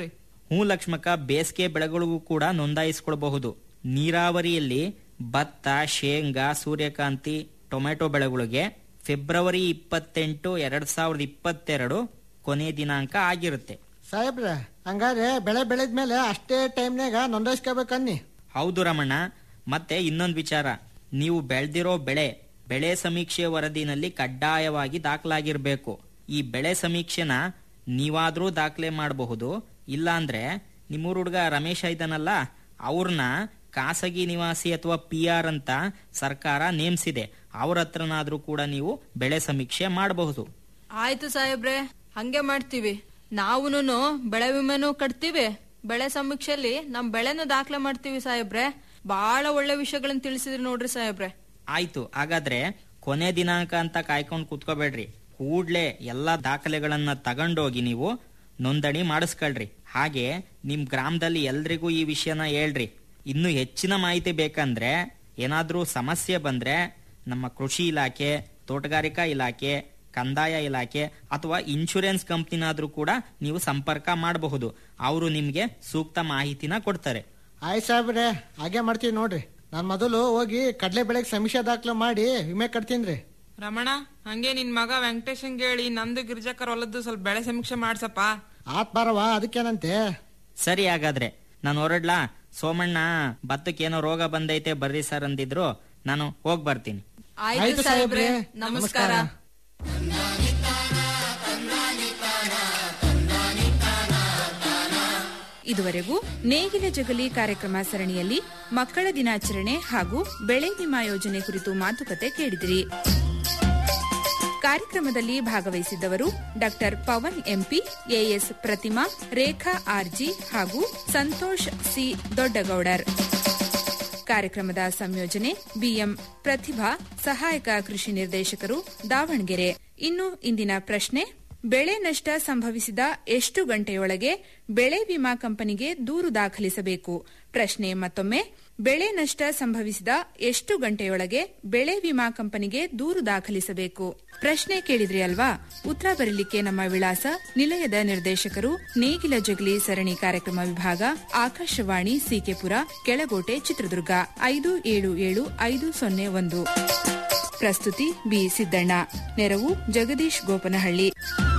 ಹೂ ಲಕ್ಷ್ಮಕ ಬೇಸಿಗೆ ಬೆಳೆಗಳಿಗೂ ಕೂಡ ನೋಂದಾಯಿಸಿಕೊಳ್ಬಹುದು ನೀರಾವರಿಯಲ್ಲಿ ಭತ್ತ ಶೇಂಗಾ ಸೂರ್ಯಕಾಂತಿ ಟೊಮೆಟೊ ಬೆಳೆಗಳಿಗೆ ಫೆಬ್ರವರಿ ಇಪ್ಪತ್ತೆಂಟು ಎರಡ್ ಸಾವಿರದ ಇಪ್ಪತ್ತೆರಡು ಕೊನೆ ದಿನಾಂಕ ಆಗಿರುತ್ತೆ ಸಾಹೇಬ್ರೆ ಹಂಗಾರೆ ಬೆಳೆ ಬೆಳೆದ್ಮೇಲೆ ಅಷ್ಟೇ ಟೈಮ್ನಾಗ ನೋಂದಾಯಿಸ್ಕೋಬೇಕನ್ನಿ ಹೌದು ರಮಣ್ಣ ಮತ್ತೆ ಇನ್ನೊಂದು ವಿಚಾರ ನೀವು ಬೆಳೆದಿರೋ ಬೆಳೆ ಬೆಳೆ ಸಮೀಕ್ಷೆ ವರದಿನಲ್ಲಿ ಕಡ್ಡಾಯವಾಗಿ ದಾಖಲಾಗಿರ್ಬೇಕು ಈ ಬೆಳೆ ಸಮೀಕ್ಷೆನ ನೀವಾದ್ರೂ ದಾಖಲೆ ಮಾಡಬಹುದು ಇಲ್ಲಾಂದ್ರೆ ನಿಮ್ಮೂರ್ ಹುಡುಗ ರಮೇಶ ಇದ್ದಾನಲ್ಲ ಅವ್ರನ್ನ ಖಾಸಗಿ ನಿವಾಸಿ ಅಥವಾ ಪಿ ಆರ್ ಅಂತ ಸರ್ಕಾರ ನೇಮಿಸಿದೆ ಅವ್ರ ಹತ್ರನಾದ್ರೂ ಕೂಡ ನೀವು ಬೆಳೆ ಸಮೀಕ್ಷೆ ಮಾಡಬಹುದು ಆಯ್ತು ಸಾಹೇಬ್ರೆ ಹಂಗೆ ಮಾಡ್ತೀವಿ ನಾವುನು ಬೆಳೆ ವಿಮೆನೂ ಕಟ್ತೀವಿ ಬೆಳೆ ಸಮೀಕ್ಷೆಯಲ್ಲಿ ನಮ್ ಬೆಳೆನ ದಾಖಲೆ ಮಾಡ್ತೀವಿ ಸಾಹೇಬ್ರೆ ಬಹಳ ಒಳ್ಳೆ ವಿಷಯಗಳನ್ನ ತಿಳಿಸಿದ್ರಿ ನೋಡ್ರಿ ಸಾಹೇಬ್ರೆ ಆಯ್ತು ಹಾಗಾದ್ರೆ ಕೊನೆ ದಿನಾಂಕ ಅಂತ ಕಾಯ್ಕೊಂಡು ಕೂತ್ಕೋಬೇಡ್ರಿ ಕೂಡ್ಲೆ ಎಲ್ಲಾ ದಾಖಲೆಗಳನ್ನ ತಗೊಂಡೋಗಿ ನೀವು ನೋಂದಣಿ ಮಾಡಿಸ್ಕೊಳ್ರಿ ಹಾಗೆ ನಿಮ್ ಗ್ರಾಮದಲ್ಲಿ ಎಲ್ರಿಗೂ ಈ ವಿಷಯನ ಹೇಳ್ರಿ ಇನ್ನು ಹೆಚ್ಚಿನ ಮಾಹಿತಿ ಬೇಕಂದ್ರೆ ಏನಾದ್ರೂ ಸಮಸ್ಯೆ ಬಂದ್ರೆ ನಮ್ಮ ಕೃಷಿ ಇಲಾಖೆ ತೋಟಗಾರಿಕಾ ಇಲಾಖೆ ಕಂದಾಯ ಇಲಾಖೆ ಅಥವಾ ಇನ್ಶೂರೆನ್ಸ್ ಕಂಪ್ನಿನಾದ್ರೂ ಕೂಡ ನೀವು ಸಂಪರ್ಕ ಮಾಡಬಹುದು ಅವರು ನಿಮ್ಗೆ ಸೂಕ್ತ ಮಾಹಿತಿನ ಕೊಡ್ತಾರೆ ಆಯ್ತು ಸಾಹೇಬ್ರೆ ಹಾಗೆ ಮಾಡ್ತೀವಿ ನೋಡ್ರಿ ನಾನು ಮೊದಲು ಹೋಗಿ ಕಡಲೆ ಬೆಳೆಗೆ ಸಮೀಕ್ಷೆ ದಾಖಲೆ ಮಾಡಿ ವಿಮೆ ಕಟ್ತೀನಿ ರೀ ರಮಣ ಹಂಗೆ ನಿನ್ ಮಗ ವೆಂಕಟೇಶನ್ಗೆ ಹೇಳಿ ನಂದು ಗಿರ್ಜಾಕರ್ ಹೊಲದ್ದು ಸ್ವಲ್ಪ ಬೆಳೆ ಸಮೀಕ್ಷೆ ಮಾಡ್ಸಪ್ಪ ಆತ್ ಬಾರವ ಅದಕ್ಕೇನಂತೆ ಸರಿ ಹಾಗಾದ್ರೆ ನಾನು ಹೊರಡ್ಲಾ ಸೋಮಣ್ಣ ಭತ್ತಕ್ಕೇನೋ ರೋಗ ಬಂದೈತೆ ಬರ್ರಿ ಸರ್ ಅಂದಿದ್ರು ನಾನು ಹೋಗ್ ಬರ್ತೀನಿ ಆಯ್ತು ಸಾಹೇಬ್ರೆ ನಮಸ್ಕಾರ ಇದುವರೆಗೂ ನೇಗಿಲ ಜಗಲಿ ಕಾರ್ಯಕ್ರಮ ಸರಣಿಯಲ್ಲಿ ಮಕ್ಕಳ ದಿನಾಚರಣೆ ಹಾಗೂ ಬೆಳೆ ವಿಮಾ ಯೋಜನೆ ಕುರಿತು ಮಾತುಕತೆ ಕೇಳಿದಿರಿ ಕಾರ್ಯಕ್ರಮದಲ್ಲಿ ಭಾಗವಹಿಸಿದ್ದವರು doctor Pavan MP AS Pratima Rekha RG ಹಾಗೂ ಸಂತೋಷ್ ಸಿ ದೊಡ್ಡಗೌಡರ್ ಕಾರ್ಯಕ್ರಮದ ಸಂಯೋಜನೆ ಬಿಎಂ ಪ್ರತಿಭಾ ಸಹಾಯಕ ಕೃಷಿ ನಿರ್ದೇಶಕರು ದಾವಣಗೆರೆ ಇನ್ನು ಇಂದಿನ ಪ್ರಶ್ನೆ ಬೆಳೆ ನಷ್ಟ ಸಂಭವಿಸಿದ ಎಷ್ಟು ಗಂಟೆಯೊಳಗೆ ಬೆಳೆ ವಿಮಾ ಕಂಪನಿಗೆ ದೂರು ದಾಖಲಿಸಬೇಕು ಪ್ರಶ್ನೆ ಮತ್ತೊಮ್ಮೆ ಬೆಳೆ ನಷ್ಟ ಸಂಭವಿಸಿದ ಎಷ್ಟು ಗಂಟೆಯೊಳಗೆ ಬೆಳೆ ವಿಮಾ ಕಂಪನಿಗೆ ದೂರು ದಾಖಲಿಸಬೇಕು ಪ್ರಶ್ನೆ ಕೇಳಿದ್ರಿ ಅಲ್ವಾ ಉತ್ತರ ಬರಲಿಕ್ಕೆ ನಮ್ಮ ವಿಳಾಸ ನಿಲಯದ ನಿರ್ದೇಶಕರು ನೇಗಿಲ ಜಗಲಿ ಸರಣಿ ಕಾರ್ಯಕ್ರಮ ವಿಭಾಗ ಆಕಾಶವಾಣಿ ಸಿಕೆಪುರ ಕೆಳಗೋಟೆ ಚಿತ್ರದುರ್ಗ ಐದು ಏಳು ಏಳು ಐದು ಸೊನ್ನೆ ಒಂದು ಪ್ರಸ್ತುತಿ ಬಿ ಸಿದ್ದಣ್ಣ ನೆರವು ಜಗದೀಶ್ ಗೋಪನಹಳ್ಳಿ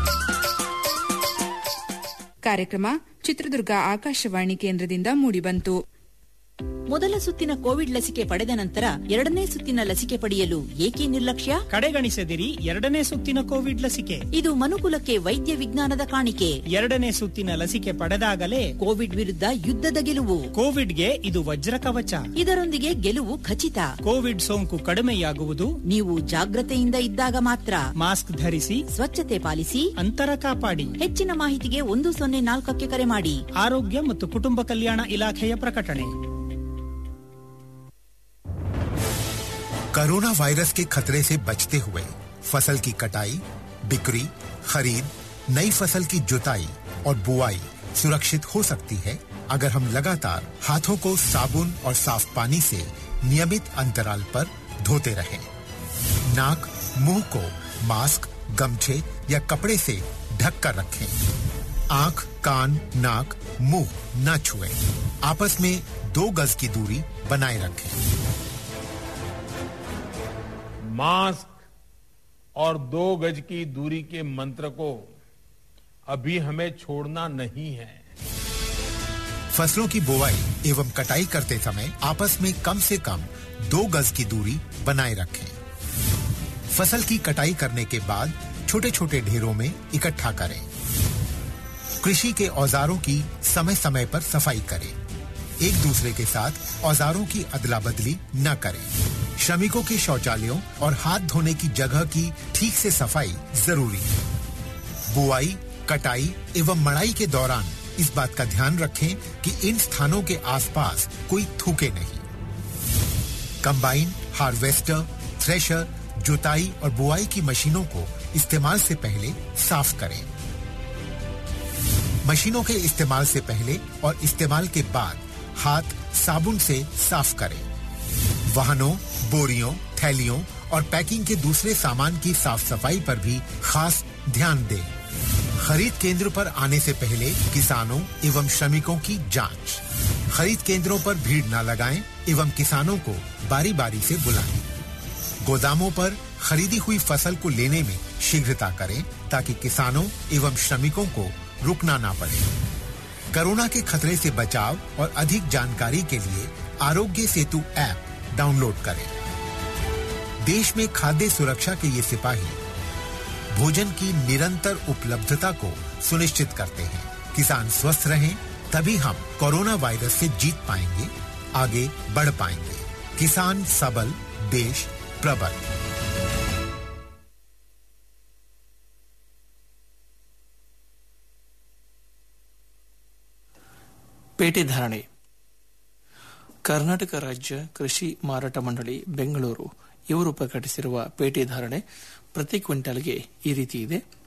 ಕಾರ್ಯಕ್ರಮ ಚಿತ್ರದುರ್ಗ ಆಕಾಶವಾಣಿ ಕೇಂದ್ರದಿಂದ ಮೂಡಿಬಂತು ಮೊದಲ ಸುತ್ತಿನ ಕೋವಿಡ್ ಲಸಿಕೆ ಪಡೆದ ನಂತರ ಎರಡನೇ ಸುತ್ತಿನ ಲಸಿಕೆ ಪಡೆಯಲು ಏಕೆ ನಿರ್ಲಕ್ಷ್ಯ ಕಡೆಗಣಿಸದಿರಿ ಎರಡನೇ ಸುತ್ತಿನ ಕೋವಿಡ್ ಲಸಿಕೆ ಇದು ಮನುಕುಲಕ್ಕೆ ವೈದ್ಯ ವಿಜ್ಞಾನದ ಕಾಣಿಕೆ ಎರಡನೇ ಸುತ್ತಿನ ಲಸಿಕೆ ಪಡೆದಾಗಲೇ ಕೋವಿಡ್ ವಿರುದ್ಧ ಯುದ್ಧದ ಗೆಲುವು ಕೋವಿಡ್ಗೆ ಇದು ವಜ್ರ ಕವಚ ಇದರೊಂದಿಗೆ ಗೆಲುವು ಖಚಿತ ಕೋವಿಡ್ ಸೋಂಕು ಕಡಿಮೆಯಾಗುವುದು ನೀವು ಜಾಗ್ರತೆಯಿಂದ ಇದ್ದಾಗ ಮಾತ್ರ ಮಾಸ್ಕ್ ಧರಿಸಿ ಸ್ವಚ್ಛತೆ ಪಾಲಿಸಿ ಅಂತರ ಕಾಪಾಡಿ ಹೆಚ್ಚಿನ ಮಾಹಿತಿಗೆ ಒಂದು ಸೊನ್ನೆ ನಾಲ್ಕಕ್ಕೆ ಕರೆ ಮಾಡಿ ಆರೋಗ್ಯ ಮತ್ತು ಕುಟುಂಬ ಕಲ್ಯಾಣ ಇಲಾಖೆಯ ಪ್ರಕಟಣೆ कोरोना वायरस के खतरे से बचते हुए फसल की कटाई बिक्री खरीद नई फसल की जुताई और बुआई सुरक्षित हो सकती है अगर हम लगातार हाथों को साबुन और साफ पानी से नियमित अंतराल पर धोते रहें। नाक मुंह को मास्क गमछे या कपड़े से ढक कर रखें आंख कान नाक मुंह न छुएं। आपस में दो गज की दूरी बनाए रखें मास्क और दो गज की दूरी के मंत्र को अभी हमें छोड़ना नहीं है फसलों की बुवाई एवं कटाई करते समय आपस में कम से कम दो गज की दूरी बनाए रखें फसल की कटाई करने के बाद छोटे छोटे ढेरों में इकट्ठा करें कृषि के औजारों की समय समय पर सफाई करें एक दूसरे के साथ औजारों की अदला बदली न करें श्रमिकों के शौचालयों और हाथ धोने की जगह की ठीक से सफाई जरूरी है बुआई कटाई एवं मड़ाई के दौरान इस बात का ध्यान रखें कि इन स्थानों के आसपास कोई थूके नहीं कंबाइन हार्वेस्टर थ्रेशर जुताई और बुआई की मशीनों को इस्तेमाल से पहले साफ करें मशीनों के इस्तेमाल से पहले और इस्तेमाल के बाद हाथ साबुन से साफ करें वाहनों बोरियों थैलियों और पैकिंग के दूसरे सामान की साफ सफाई पर भी खास ध्यान दें खरीद केंद्र पर आने से पहले किसानों एवं श्रमिकों की जांच खरीद केंद्रों पर भीड़ न लगाएं एवं किसानों को बारी बारी से बुलाएं गोदामों पर खरीदी हुई फसल को लेने में शीघ्रता करें ताकि किसानों एवं श्रमिकों को रुकना ना पड़े कोरोना के खतरे से बचाव और अधिक जानकारी के लिए आरोग्य सेतु ऐप डाउनलोड करें देश में खाद्य सुरक्षा के ये सिपाही भोजन की निरंतर उपलब्धता को सुनिश्चित करते हैं किसान स्वस्थ रहें तभी हम कोरोना वायरस से जीत पाएंगे आगे बढ़ पाएंगे किसान सबल देश प्रबल ಪೇಟೆ ಧಾರಣೆ ಕರ್ನಾಟಕ ರಾಜ್ಯ ಕೃಷಿ ಮಾರಾಟ ಮಂಡಳಿ ಬೆಂಗಳೂರು ಇವರು ಪ್ರಕಟಿಸಿರುವ ಪೇಟೆ ಧಾರಣೆ ಪ್ರತಿ ಕ್ವಿಂಟಲ್ಗೆ ಈ ರೀತಿ ಇದೆ